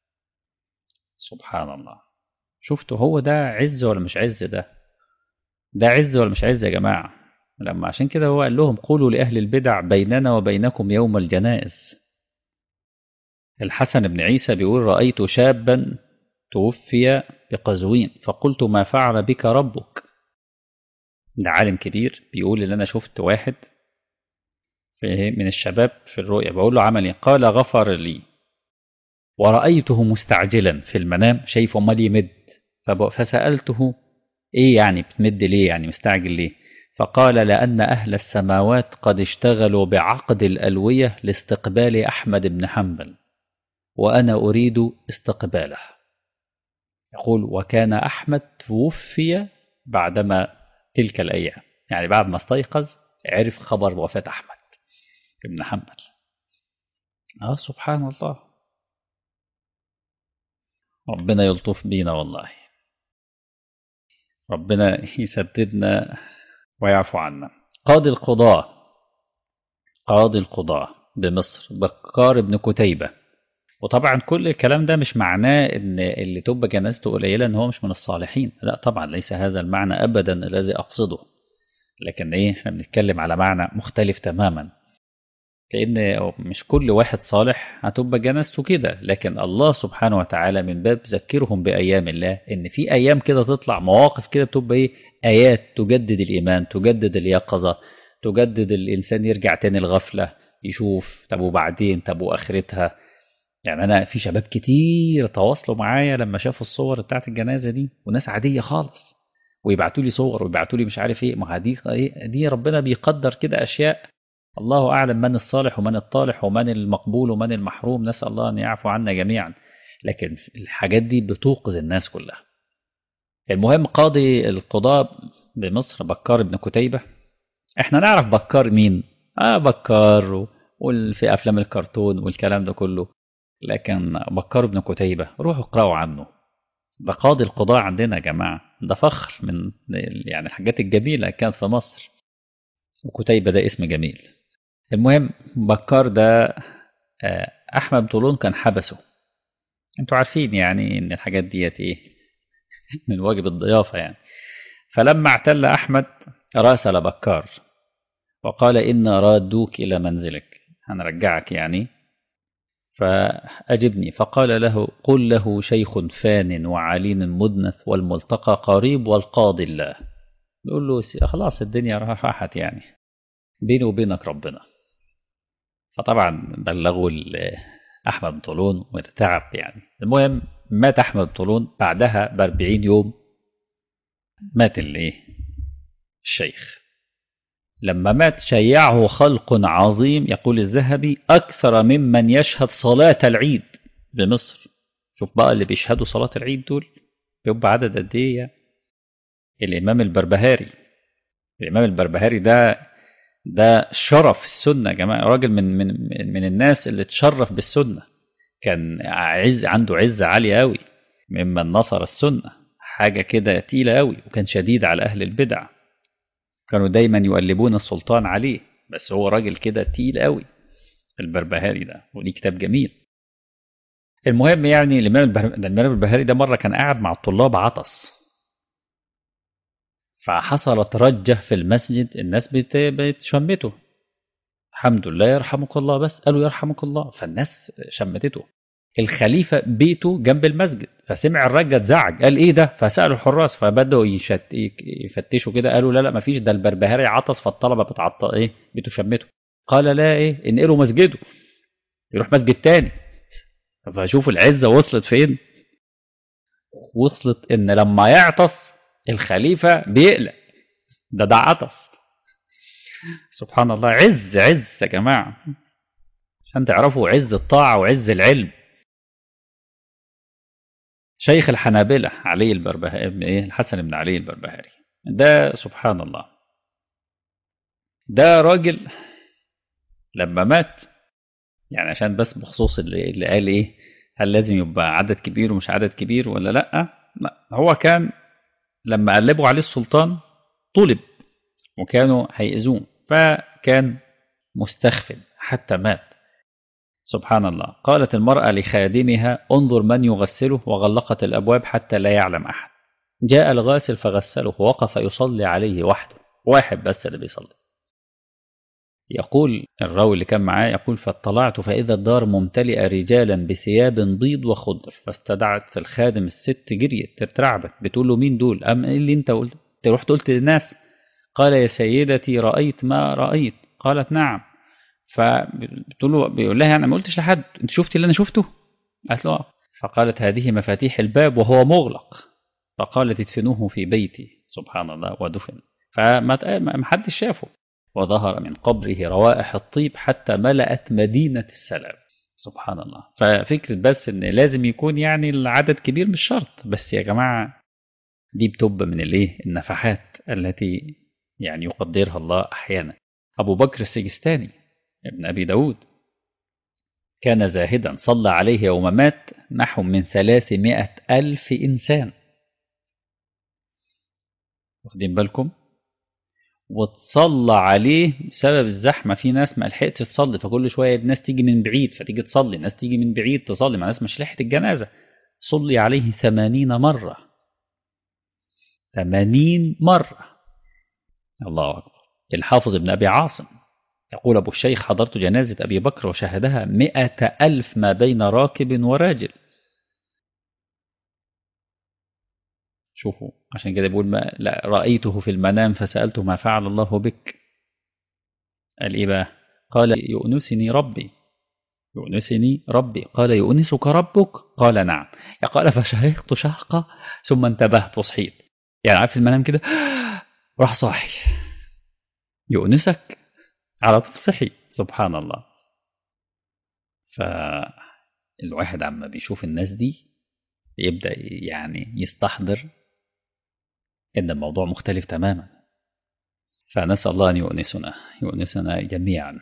Speaker 1: سبحان الله شفتوا هو ده عز ولا مش عز ده ده عز ولا مش عز يا جماعه لما عشان كده هو قال لهم قولوا لأهل البدع بيننا وبينكم يوم الجنائز الحسن بن عيسى بيقول رأيت شابا توفي بقزوين فقلت ما فعل بك ربك ده عالم كبير بيقول ان انا شفت واحد من الشباب في الرؤيا بقول له عمل ايه قال غفر لي ورأيته مستعجلا في المنام شايفه امال يمد فسألته ايه يعني بتمد ليه يعني مستعجل ليه فقال لأن أهل السماوات قد اشتغلوا بعقد الألوية لاستقبال أحمد بن حنبل وأنا أريد استقباله يقول وكان أحمد توفي بعدما تلك الأيام يعني بعد ما استيقظ عرف خبر وفاة أحمد بن حنبل آه سبحان الله ربنا يلطف بينا والله ربنا يسددنا ويعفو عنا قاضي القضاة قاضي القضاة بمصر بكار بن كتيبة وطبعا كل الكلام ده مش معناه ان اللي تبقى جنازته قليله ان هو مش من الصالحين لا طبعا ليس هذا المعنى ابدا الذي اقصده لكن ايه احنا بنتكلم على معنى مختلف تماما لان مش كل واحد صالح هتبقى جنازته كده لكن الله سبحانه وتعالى من باب ذكرهم بايام الله ان في ايام كده تطلع مواقف كده بتبقى ايه ايات تجدد الايمان تجدد اليقظه تجدد الانسان يرجع تاني الغفله يشوف طب وبعدين طب واخرتها يعني انا في شباب كتير تواصلوا معايا لما شافوا الصور بتاعت الجنازه دي وناس عاديه خالص ويبعتوا لي صور ويبعتوا لي مش عارف ايه ما دي دي ربنا بيقدر كده اشياء الله اعلم من الصالح ومن الطالح ومن المقبول ومن المحروم نسال الله ان يعفو عنا جميعا لكن الحاجات دي بتوقظ الناس كلها المهم قاضي القضاء بمصر بكار بن كتيبه احنا نعرف بكار مين اه بكار وفي افلام الكرتون والكلام ده كله لكن بكار بن كتيبة روحوا اقرأوا عنه ده قاضي القضاء عندنا يا جماعة ده فخر من يعني الحاجات الجميلة كانت في مصر وكتيبة ده اسم جميل المهم بكار ده أحمد طولون كان حبسه انتوا عارفين يعني ان الحاجات ديت ايه من واجب الضيافة يعني فلما اعتل أحمد راسل بكار وقال إن رادوك إلى منزلك هنرجعك يعني فأجبني فقال له قل له شيخ فان وعلين مدنث والملتقى قريب والقاضي الله يقول له خلاص الدنيا راحت يعني بيني وبينك ربنا فطبعا بلغوا أحمد طولون وارتعب يعني المهم مات أحمد طولون بعدها بأربعين يوم مات الايه الشيخ لما مات شيعه خلق عظيم يقول الذهبي أكثر ممن يشهد صلاة العيد بمصر شوف بقى اللي بيشهدوا صلاة العيد دول يبقى عدد قد إيه الإمام البربهاري الإمام البربهاري ده ده شرف السنة يا جماعة راجل من من من الناس اللي تشرف بالسنة كان عز عنده عزة عالية قوي ممن نصر السنة حاجة كده تقيلة قوي وكان شديد على أهل البدع كانوا دايما يقلبون السلطان عليه بس هو راجل كده تقيل قوي البربهاري ده وليه كتاب جميل المهم يعني الإمام البربهاري ده مرة كان قاعد مع الطلاب عطس فحصلت رجة في المسجد الناس بتشمته الحمد لله يرحمك الله بس قالوا يرحمك الله فالناس شمتته الخليفة بيته جنب المسجد فسمع الرجة اتزعج قال ايه ده فسألوا الحراس فبدأوا يشت يفتشوا كده قالوا لا لا مفيش ده البربهاري عطس فالطلبة بتعط ايه بتشمته قال لا ايه انقلوا مسجده يروح مسجد تاني فشوفوا العزة وصلت فين وصلت ان لما يعطس الخليفة بيقلق ده ده عطس سبحان الله عز عز يا جماعة عشان تعرفوا عز الطاعة وعز العلم شيخ الحنابلة علي البربهاري ابن ايه الحسن بن علي البربهاري ده سبحان الله ده راجل لما مات يعني عشان بس بخصوص اللي, اللي قال ايه هل لازم يبقى عدد كبير ومش عدد كبير ولا لا لا هو كان لما قلبوا عليه السلطان طلب وكانوا هيأذوه فكان مستخف حتى مات سبحان الله قالت المرأة لخادمها انظر من يغسله وغلقت الأبواب حتى لا يعلم أحد جاء الغاسل فغسله ووقف يصلي عليه وحده واحد بس اللي بيصلي يقول الراوي اللي كان معاه يقول فاطلعت فإذا الدار ممتلئة رجالا بثياب بيض وخضر فاستدعت الخادم الست جريت اترعبت بتقول له مين دول أم إيه اللي انت قلت انت رحت قلت للناس قال يا سيدتي رأيت ما رأيت قالت نعم فبتقول له بيقول لها انا ما قلتش لحد انت شفتي اللي انا شفته قالت له فقالت هذه مفاتيح الباب وهو مغلق فقالت ادفنوه في بيتي سبحان الله ودفن فما حدش شافه وظهر من قبره روائح الطيب حتى ملأت مدينة السلام سبحان الله ففكرة بس ان لازم يكون يعني العدد كبير مش شرط بس يا جماعة دي بتبقى من الايه النفحات التي يعني يقدرها الله احيانا ابو بكر السجستاني ابن أبي داود كان زاهدا صلى عليه يوم مات نحو من ثلاثمائة ألف إنسان واخدين بالكم وتصلى عليه بسبب الزحمة في ناس ما لحقتش تصلي فكل شوية الناس تيجي من بعيد فتيجي تصلي ناس تيجي من بعيد تصلي مع ناس مش لحقت الجنازة صلي عليه ثمانين مرة ثمانين مرة الله أكبر الحافظ ابن أبي عاصم يقول أبو الشيخ حضرت جنازة أبي بكر وشهدها مئة ألف ما بين راكب وراجل شوفوا عشان كده بيقول ما لا رأيته في المنام فسألته ما فعل الله بك قال إيه بقى قال يؤنسني ربي يؤنسني ربي قال يؤنسك ربك قال نعم قال فشهقت شهقة ثم انتبهت وصحيت يعني عارف المنام كده راح صاحي يؤنسك على طول صحي سبحان الله فالواحد عما بيشوف الناس دي يبدأ يعني يستحضر إن الموضوع مختلف تماما فنسأل الله أن يؤنسنا يؤنسنا جميعا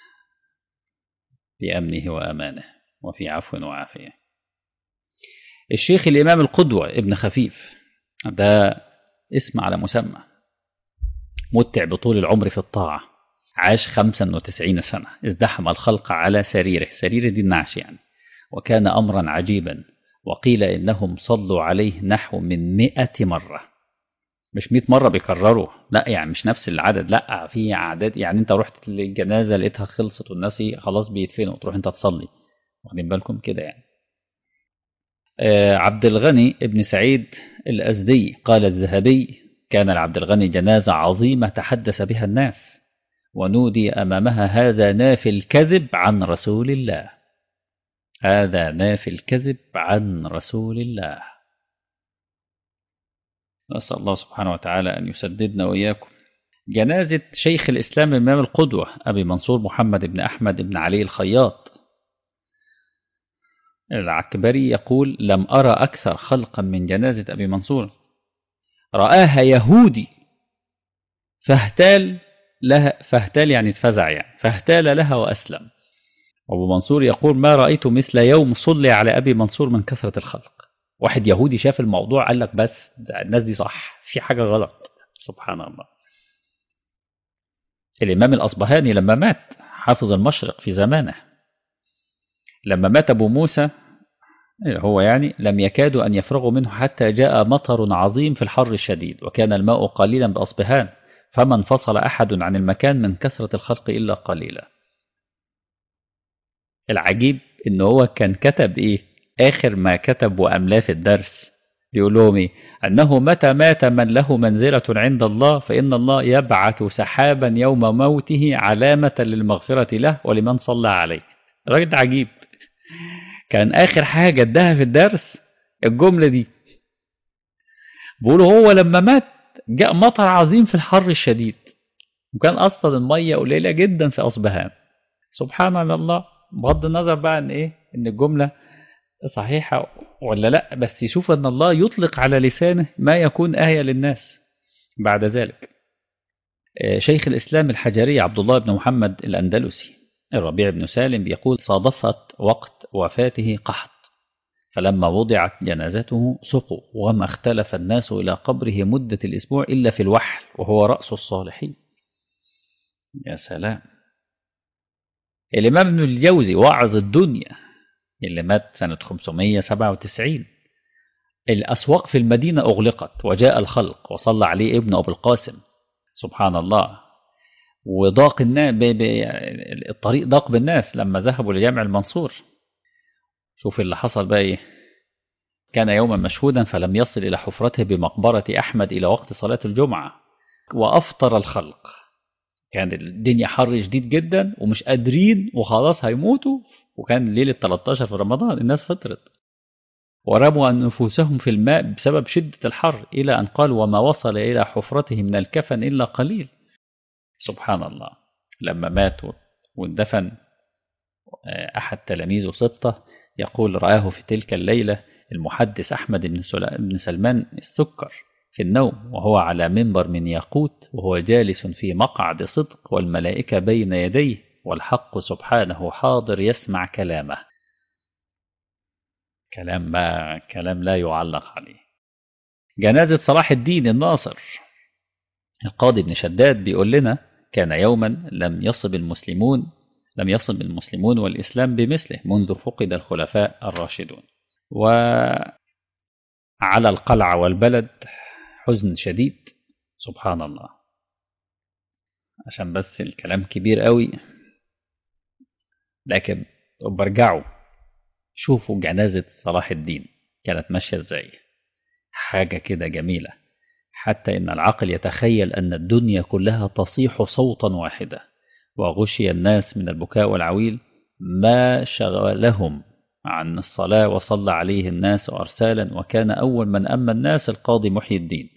Speaker 1: بأمنه وأمانه وفي عفو وعافية الشيخ الإمام القدوة ابن خفيف ده اسم على مسمى متع بطول العمر في الطاعة عاش 95 سنة ازدحم الخلق على سريره سريره دي النعش يعني وكان أمرا عجيبا وقيل إنهم صلوا عليه نحو من مئة مرة مش 100 مرة بيكرروا لا يعني مش نفس العدد لا في أعداد يعني أنت رحت للجنازة لقيتها خلصت والناس خلاص بيدفنوا تروح أنت تصلي واخدين بالكم كده يعني آه عبد الغني ابن سعيد الأزدي قال الذهبي كان لعبد الغني جنازة عظيمة تحدث بها الناس ونودي أمامها هذا نافي الكذب عن رسول الله هذا نافي الكذب عن رسول الله نسأل الله سبحانه وتعالى أن يسددنا وإياكم جنازة شيخ الإسلام الإمام القدوة أبي منصور محمد بن أحمد بن علي الخياط العكبري يقول لم أرى أكثر خلقا من جنازة أبي منصور رآها يهودي فاهتال لها فاهتال يعني اتفزع يعني فاهتال لها وأسلم أبو منصور يقول ما رأيت مثل يوم صلي على أبي منصور من كثرة الخلق واحد يهودي شاف الموضوع قال لك بس الناس دي صح في حاجة غلط سبحان الله الإمام الأصبهاني لما مات حافظ المشرق في زمانه لما مات أبو موسى هو يعني لم يكادوا أن يفرغوا منه حتى جاء مطر عظيم في الحر الشديد وكان الماء قليلا بأصبهان فما انفصل أحد عن المكان من كثرة الخلق إلا قليلا العجيب إن هو كان كتب إيه آخر ما كتب وأملاه في الدرس بيقول لهم إيه أنه متى مات من له منزلة عند الله فإن الله يبعث سحابا يوم موته علامة للمغفرة له ولمن صلى عليه الراجل ده عجيب كان آخر حاجة اداها في الدرس الجملة دي بيقولوا هو لما مات جاء مطر عظيم في الحر الشديد وكان أصلا المية قليلة جدا في أصبهان سبحان الله بغض النظر بقى ان ايه ان الجمله صحيحه ولا لا بس يشوف ان الله يطلق على لسانه ما يكون ايه للناس بعد ذلك شيخ الاسلام الحجري عبد الله بن محمد الاندلسي الربيع بن سالم بيقول صادفت وقت وفاته قحط فلما وضعت جنازته سقوا وما اختلف الناس إلى قبره مدة الأسبوع إلا في الوحل وهو رأس الصالحين يا سلام الإمام ابن الجوزي واعظ الدنيا اللي مات سنة 597 الأسواق في المدينة أغلقت وجاء الخلق وصلى عليه ابن أبو القاسم سبحان الله وضاق الناس الطريق ضاق بالناس لما ذهبوا لجامع المنصور شوف اللي حصل بقى ايه كان يوما مشهودا فلم يصل إلى حفرته بمقبرة أحمد إلى وقت صلاة الجمعة وأفطر الخلق كان الدنيا حر شديد جدا ومش قادرين وخلاص هيموتوا وكان ليلة 13 في رمضان الناس فطرت ورموا أنفسهم في الماء بسبب شدة الحر إلى أن قال وما وصل إلى حفرته من الكفن إلا قليل سبحان الله لما مات واندفن أحد تلاميذه ستة يقول رآه في تلك الليلة المحدث أحمد بن سلمان السكر في النوم وهو على منبر من ياقوت وهو جالس في مقعد صدق والملائكة بين يديه والحق سبحانه حاضر يسمع كلامه كلام ما كلام لا يعلق عليه جنازة صلاح الدين الناصر القاضي بن شداد بيقول لنا كان يوما لم يصب المسلمون لم يصب المسلمون والإسلام بمثله منذ فقد الخلفاء الراشدون وعلى القلعة والبلد حزن شديد سبحان الله عشان بس الكلام كبير قوي لكن برجعوا شوفوا جنازة صلاح الدين كانت ماشية ازاي حاجة كده جميلة حتى إن العقل يتخيل أن الدنيا كلها تصيح صوتا واحدا وغشي الناس من البكاء والعويل ما شغلهم عن الصلاة وصلى عليه الناس أرسالا وكان أول من أما الناس القاضي محي الدين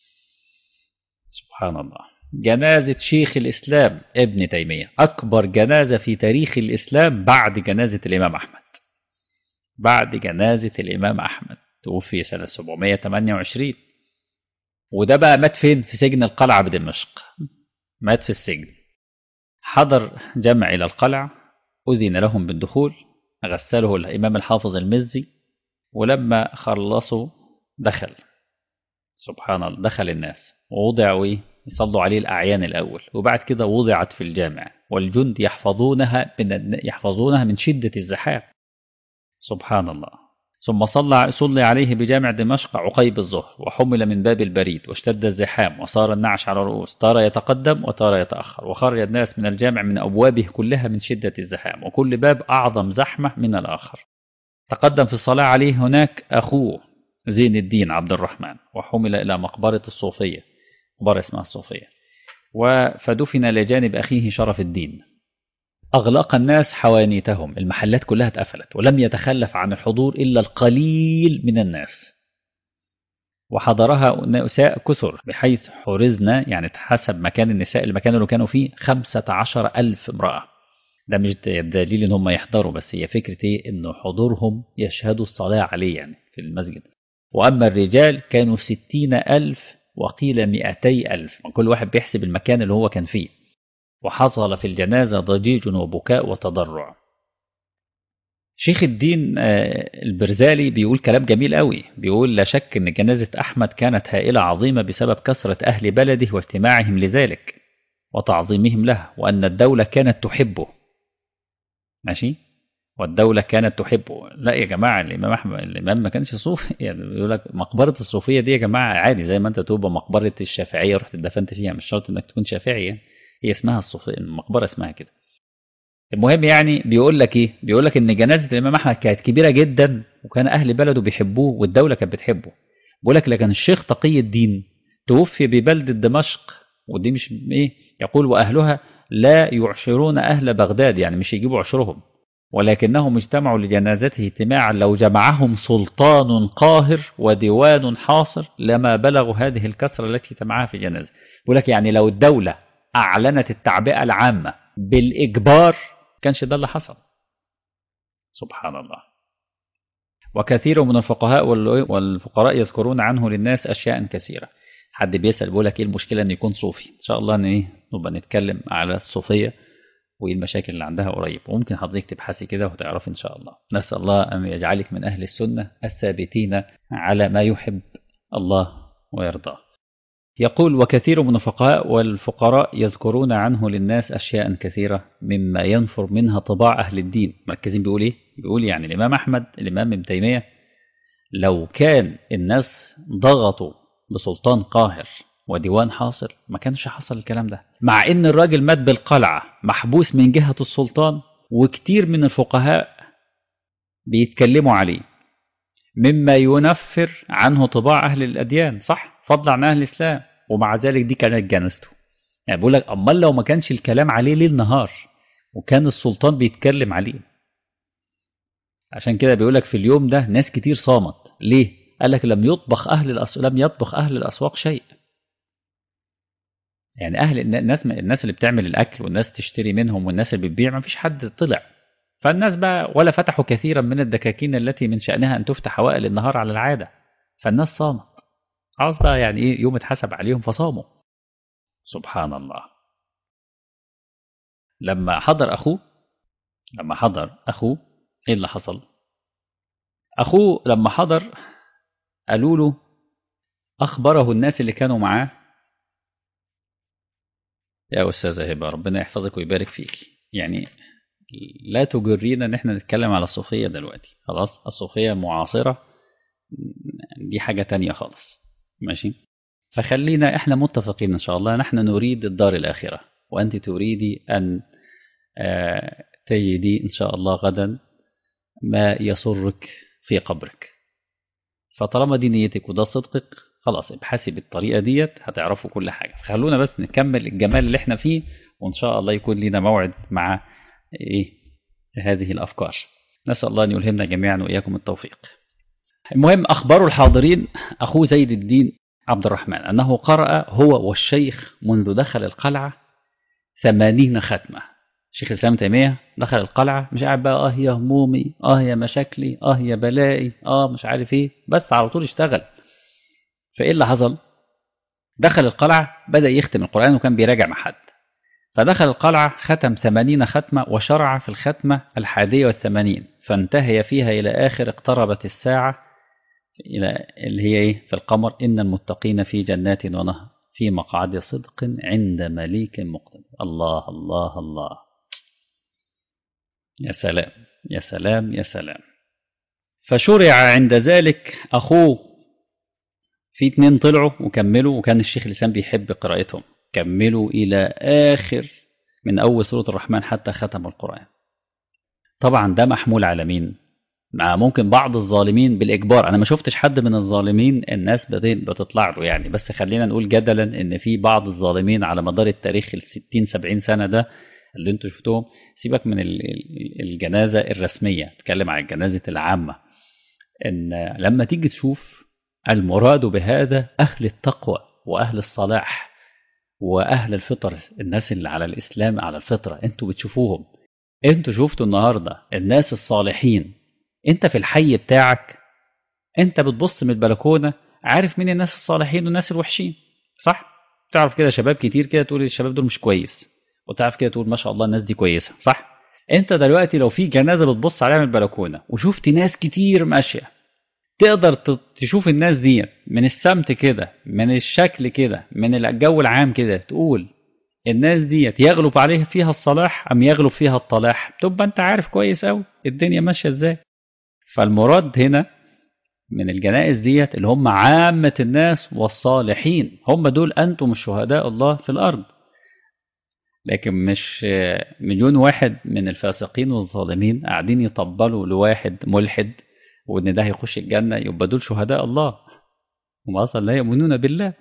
Speaker 1: سبحان الله جنازة شيخ الإسلام ابن تيمية أكبر جنازة في تاريخ الإسلام بعد جنازة الإمام أحمد بعد جنازة الإمام أحمد توفي سنة 728 وده بقى مات فين في سجن القلعة بدمشق مات في السجن حضر جمع إلى القلعة أذن لهم بالدخول غسله الإمام الحافظ المزي ولما خلصوا دخل سبحان الله دخل الناس ووضعوا إيه يصلوا عليه الأعيان الأول وبعد كده وضعت في الجامع والجند يحفظونها من يحفظونها من شدة الزحام سبحان الله ثم صلى صلي عليه بجامع دمشق عقيب الظهر وحمل من باب البريد واشتد الزحام وصار النعش على الرؤوس تارى يتقدم وتارى يتأخر وخرج الناس من الجامع من أبوابه كلها من شدة الزحام وكل باب أعظم زحمة من الآخر تقدم في الصلاة عليه هناك أخوه زين الدين عبد الرحمن وحمل إلى مقبرة الصوفية مقبرة اسمها الصوفية فدفن لجانب أخيه شرف الدين أغلق الناس حوانيتهم المحلات كلها اتقفلت ولم يتخلف عن الحضور إلا القليل من الناس وحضرها نساء كثر بحيث حرزنا يعني حسب مكان النساء المكان اللي كانوا فيه خمسة عشر ألف امرأة ده مش دليل ان هم يحضروا بس هي فكرة ايه ان حضورهم يشهدوا الصلاة عليه يعني في المسجد وأما الرجال كانوا ستين ألف وقيل مئتي ألف كل واحد بيحسب المكان اللي هو كان فيه وحصل في الجنازة ضجيج وبكاء وتضرع شيخ الدين البرزالي بيقول كلام جميل قوي بيقول لا شك ان جنازة أحمد كانت هائلة عظيمة بسبب كثرة أهل بلده واجتماعهم لذلك وتعظيمهم له وأن الدولة كانت تحبه ماشي والدولة كانت تحبه لا يا جماعة الإمام أحمد الإمام ما كانش صوفي يعني بيقول لك مقبرة الصوفية دي يا جماعة عادي زي ما أنت تبقى مقبرة الشافعية رحت اتدفنت فيها مش شرط إنك تكون شافعي يعني هي اسمها الصوفية المقبرة اسمها كده المهم يعني بيقول لك ايه بيقول لك ان جنازة الامام احمد كانت كبيرة جدا وكان اهل بلده بيحبوه والدولة كانت بتحبه بيقول لك لكن الشيخ تقي الدين توفي ببلدة دمشق ودي مش ايه يقول واهلها لا يعشرون اهل بغداد يعني مش يجيبوا عشرهم ولكنهم اجتمعوا لجنازته اجتماعا لو جمعهم سلطان قاهر وديوان حاصر لما بلغوا هذه الكثرة التي جمعها في جنازة بيقول لك يعني لو الدولة أعلنت التعبئة العامة بالإجبار كانش ده اللي حصل سبحان الله وكثير من الفقهاء والفقراء يذكرون عنه للناس أشياء كثيرة حد بيسأل بيقول لك إيه المشكلة إن يكون صوفي إن شاء الله إن إيه نبقى نتكلم على الصوفية وإيه المشاكل اللي عندها قريب وممكن حضرتك تبحثي كده وتعرفي إن شاء الله نسأل الله أن يجعلك من أهل السنة الثابتين على ما يحب الله ويرضاه يقول وكثير من الفقهاء والفقراء يذكرون عنه للناس أشياء كثيرة مما ينفر منها طباع أهل الدين مركزين بيقول إيه؟ بيقول يعني الإمام أحمد الإمام ابن تيمية لو كان الناس ضغطوا بسلطان قاهر وديوان حاصل ما كانش حصل الكلام ده مع ان الراجل مات بالقلعة محبوس من جهة السلطان وكتير من الفقهاء بيتكلموا عليه مما ينفر عنه طباع أهل الأديان صح فضل عن أهل الإسلام ومع ذلك دي كانت جنازته يعني بقول لك أمال لو ما كانش الكلام عليه ليل نهار وكان السلطان بيتكلم عليه عشان كده بيقول لك في اليوم ده ناس كتير صامت ليه قال لك لم يطبخ أهل الأسواق لم يطبخ أهل الأسواق شيء يعني أهل الناس الناس اللي بتعمل الأكل والناس تشتري منهم والناس اللي بتبيع ما فيش حد طلع فالناس بقى ولا فتحوا كثيرا من الدكاكين التي من شأنها أن تفتح أوائل النهار على العادة فالناس صامت خلاص بقى يعني ايه يوم اتحسب عليهم فصاموا سبحان الله لما حضر اخوه لما حضر اخوه ايه اللي حصل اخوه لما حضر قالوا له اخبره الناس اللي كانوا معاه يا أستاذة هبة ربنا يحفظك ويبارك فيك يعني لا تجرينا ان احنا نتكلم على الصوفية دلوقتي خلاص الصوفية معاصرة دي حاجة تانية خالص ماشي فخلينا احنا متفقين ان شاء الله نحن نريد الدار الآخرة وأنت تريدي أن تجدي إن شاء الله غدا ما يسرك في قبرك فطالما دي نيتك وده صدقك خلاص ابحثي بالطريقة ديت هتعرفوا كل حاجة خلونا بس نكمل الجمال اللي احنا فيه وإن شاء الله يكون لنا موعد مع إيه هذه الأفكار نسأل الله أن يلهمنا جميعا وإياكم التوفيق المهم أخبار الحاضرين أخوه زيد الدين عبد الرحمن أنه قرأ هو والشيخ منذ دخل القلعة ثمانين ختمة شيخ الإسلام تيمية دخل القلعة مش قاعد بقى آه يا همومي آه يا مشاكلي آه يا بلائي آه مش عارف إيه بس على طول اشتغل فإيه اللي حصل دخل القلعة بدأ يختم القرآن وكان بيراجع مع حد فدخل القلعة ختم ثمانين ختمة وشرع في الختمة الحادية والثمانين فانتهي فيها إلى آخر اقتربت الساعة إلى اللي هي إيه في القمر إن المتقين في جنات ونهر في مقعد صدق عند مليك مقتدر الله الله الله يا سلام يا سلام يا سلام فشرع عند ذلك أخوه في اتنين طلعوا وكملوا وكان الشيخ الإسلام بيحب قراءتهم كملوا إلى آخر من أول سورة الرحمن حتى ختم القرآن طبعا ده محمول على مين مع ممكن بعض الظالمين بالإجبار أنا ما شفتش حد من الظالمين الناس بتطلع له يعني بس خلينا نقول جدلا إن في بعض الظالمين على مدار التاريخ ال 60 70 سنة ده اللي انتوا شفتوهم سيبك من الجنازة الرسمية تكلم عن الجنازة العامة إن لما تيجي تشوف المراد بهذا أهل التقوى وأهل الصلاح وأهل الفطر الناس اللي على الإسلام على الفطرة انتوا بتشوفوهم انتوا شفتوا النهاردة الناس الصالحين انت في الحي بتاعك انت بتبص من البلكونة عارف مين الناس الصالحين والناس الوحشين صح تعرف كده شباب كتير كده تقول الشباب دول مش كويس وتعرف كده تقول ما شاء الله الناس دي كويسة صح انت دلوقتي لو في جنازة بتبص عليها من البلكونة وشفت ناس كتير ماشية تقدر تشوف الناس دي من السمت كده من الشكل كده من الجو العام كده تقول الناس دي يغلب عليها فيها الصلاح أم يغلب فيها الطلاح تبقى أنت عارف كويس أوي الدنيا ماشية إزاي فالمراد هنا من الجنائز ديت اللي هم عامة الناس والصالحين هم دول أنتم الشهداء الله في الأرض لكن مش مليون واحد من الفاسقين والظالمين قاعدين يطبلوا لواحد ملحد وان ده هيخش الجنه يبقى دول شهداء الله هم اصلا لا يؤمنون بالله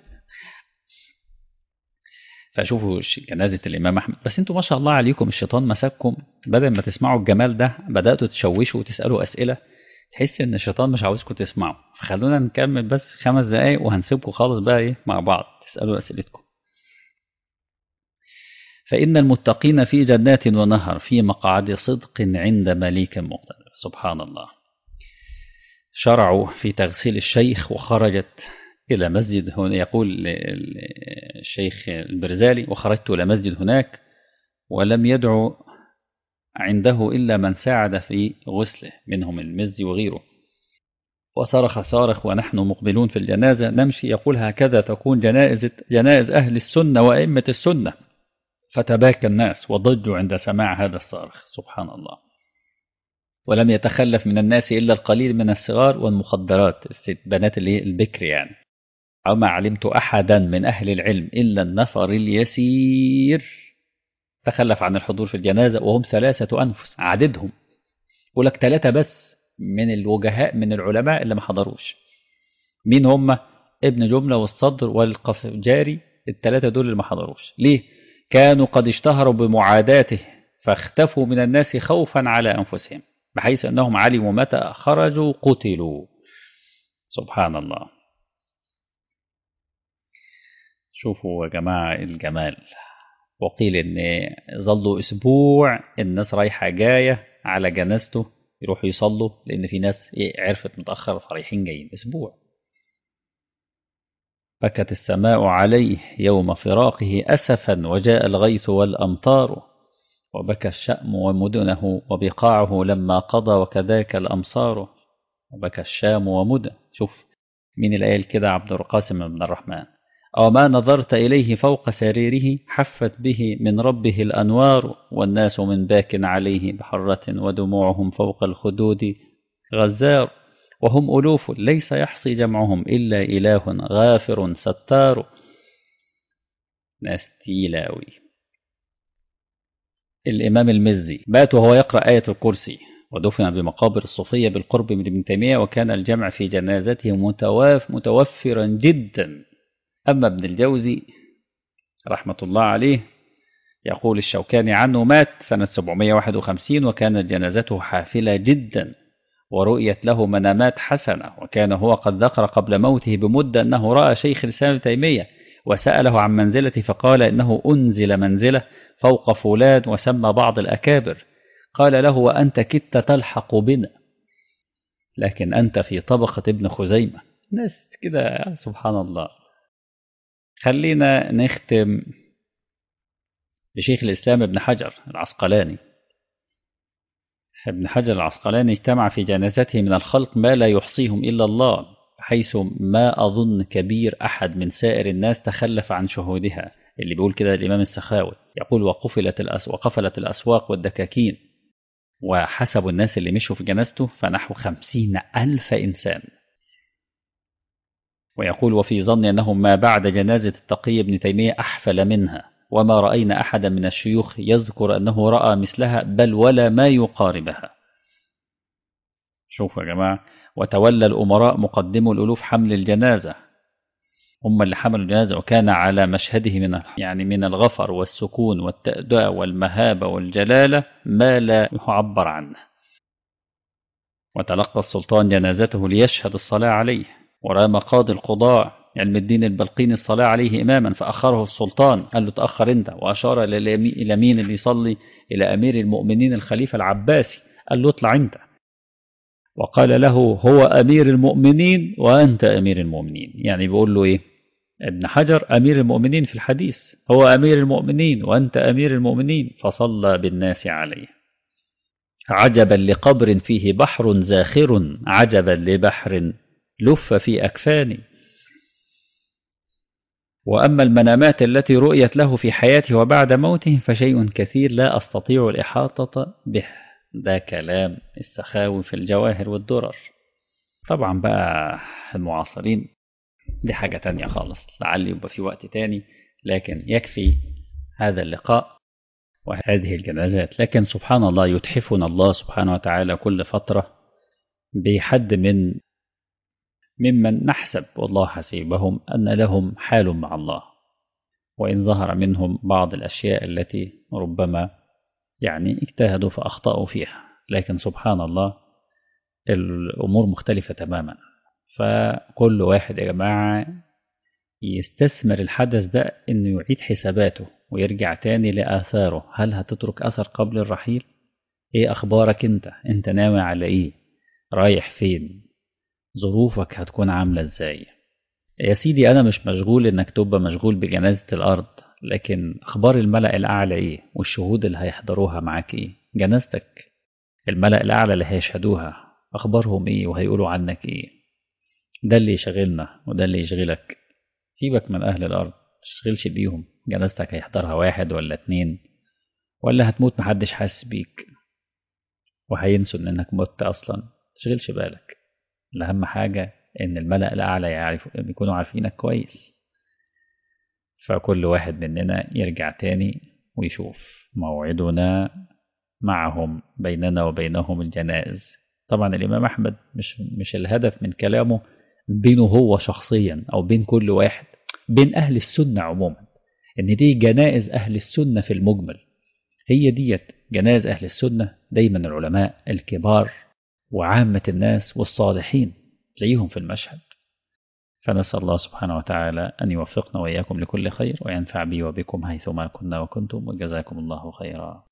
Speaker 1: فشوفوا جنازة الإمام أحمد بس أنتوا ما شاء الله عليكم الشيطان مسككم بدل ما تسمعوا الجمال ده بدأتوا تشوشوا وتسألوا أسئلة تحس إن الشيطان مش عاوزكم تسمعوا فخلونا نكمل بس خمس دقايق وهنسيبكم خالص بقى إيه مع بعض تسألوا أسئلتكم فإن المتقين في جنات ونهر في مقعد صدق عند مليك مقتدر سبحان الله شرعوا في تغسيل الشيخ وخرجت إلى مسجد هنا يقول الشيخ البرزالي وخرجت إلى مسجد هناك ولم يدعو عنده إلا من ساعد في غسله منهم المزي وغيره وصرخ صارخ ونحن مقبلون في الجنازة نمشي يقول هكذا تكون جنائز, جنائز أهل السنة وأئمة السنة فتباكى الناس وضجوا عند سماع هذا الصارخ سبحان الله ولم يتخلف من الناس إلا القليل من الصغار والمخدرات بنات البكر يعني وما علمت أحدا من أهل العلم إلا النفر اليسير تخلف عن الحضور في الجنازة وهم ثلاثة أنفس عددهم ولك ثلاثة بس من الوجهاء من العلماء اللي ما حضروش مين هم ابن جملة والصدر والقفجاري الثلاثة دول اللي ما حضروش ليه كانوا قد اشتهروا بمعاداته فاختفوا من الناس خوفا على أنفسهم بحيث أنهم علموا متى خرجوا قتلوا سبحان الله شوفوا يا جماعة الجمال وقيل إن ظلوا أسبوع الناس رايحة جاية على جنازته يروحوا يصلوا لأن في ناس عرفت متأخر فرايحين جايين أسبوع بكت السماء عليه يوم فراقه أسفا وجاء الغيث والأمطار وبكى الشأم ومدنه وبقاعه لما قضى وكذاك الأمصار وبكى الشام ومدى شوف مين الآية كده عبد القاسم بن الرحمن أو ما نظرت إليه فوق سريره حفت به من ربه الأنوار والناس من باك عليه بحرة ودموعهم فوق الخدود غزار وهم ألوف ليس يحصي جمعهم إلا إله غافر ستار ناس تيلاوي الإمام المزي مات وهو يقرأ آية الكرسي ودفن بمقابر الصوفية بالقرب من ابن تيمية وكان الجمع في جنازته متواف متوفرا جدا أما ابن الجوزي رحمة الله عليه يقول الشوكاني عنه مات سنة 751 وكانت جنازته حافلة جدا ورؤيت له منامات حسنة وكان هو قد ذكر قبل موته بمدة أنه رأى شيخ الإسلام تيمية وسأله عن منزلته فقال إنه أنزل منزله فوق فلان وسمى بعض الأكابر قال له وأنت كدت تلحق بنا لكن أنت في طبقة ابن خزيمة ناس كده سبحان الله خلينا نختم بشيخ الإسلام ابن حجر العسقلاني ابن حجر العسقلاني اجتمع في جنازته من الخلق ما لا يحصيهم إلا الله حيث ما أظن كبير أحد من سائر الناس تخلف عن شهودها اللي بيقول كده الإمام السخاوي يقول وقفلت, الأس وقفلت الأسواق والدكاكين وحسب الناس اللي مشوا في جنازته فنحو خمسين ألف إنسان ويقول وفي ظن أنه ما بعد جنازة التقي ابن تيمية أحفل منها وما رأينا أحدا من الشيوخ يذكر أنه رأى مثلها بل ولا ما يقاربها شوفوا يا جماعة وتولى الأمراء مقدمو الألوف حمل الجنازة هم اللي حملوا الجنازة وكان على مشهده من يعني من الغفر والسكون والتأداء والمهابة والجلالة ما لا يعبر عنه وتلقى السلطان جنازته ليشهد الصلاة عليه ورام قاضي القضاء علم الدين البلقيني الصلاة عليه إماما فأخره السلطان قال له تأخر أنت وأشار إلى مين اللي يصلي إلى أمير المؤمنين الخليفة العباسي قال له اطلع أنت وقال له هو أمير المؤمنين وأنت أمير المؤمنين يعني بيقول له إيه ابن حجر أمير المؤمنين في الحديث هو أمير المؤمنين وأنت أمير المؤمنين فصلى بالناس عليه عجبا لقبر فيه بحر زاخر عجبا لبحر لف في أكفاني وأما المنامات التي رؤيت له في حياته وبعد موته فشيء كثير لا أستطيع الإحاطة به ده كلام السخاوي في الجواهر والدرر طبعا بقى المعاصرين دي حاجة تانية خالص لعل يبقى في وقت تاني لكن يكفي هذا اللقاء وهذه الجنازات لكن سبحان الله يتحفنا الله سبحانه وتعالى كل فترة بحد من ممن نحسب والله حسيبهم أن لهم حال مع الله وإن ظهر منهم بعض الأشياء التي ربما يعني اجتهدوا فأخطأوا فيها لكن سبحان الله الأمور مختلفة تماما فكل واحد يا جماعة يستثمر الحدث ده إنه يعيد حساباته ويرجع تاني لآثاره هل هتترك أثر قبل الرحيل؟ إيه أخبارك أنت؟ أنت ناوي على إيه؟ رايح فين؟ ظروفك هتكون عاملة إزاي؟ يا سيدي أنا مش مشغول إنك تبقى مشغول بجنازة الأرض لكن أخبار الملأ الأعلى إيه؟ والشهود اللي هيحضروها معاك إيه؟ جنازتك الملأ الأعلى اللي هيشهدوها أخبارهم إيه وهيقولوا عنك إيه؟ ده اللي يشغلنا وده اللي يشغلك سيبك من أهل الأرض تشغلش بيهم جنازتك هيحضرها واحد ولا اتنين ولا هتموت محدش حاسس بيك وهينسوا إنك مت أصلا تشغلش بالك الأهم حاجة إن الملأ الأعلى يعرفوا يكونوا عارفينك كويس فكل واحد مننا يرجع تاني ويشوف موعدنا معهم بيننا وبينهم الجنائز طبعا الإمام أحمد مش مش الهدف من كلامه بينه هو شخصيا أو بين كل واحد بين أهل السنة عموما إن دي جنائز أهل السنة في المجمل هي ديت جنائز أهل السنة دايما العلماء الكبار وعامة الناس والصالحين تلاقيهم في المشهد فنسأل الله سبحانه وتعالى أن يوفقنا وإياكم لكل خير وينفع بي وبكم حيثما كنا وكنتم وجزاكم الله خيرا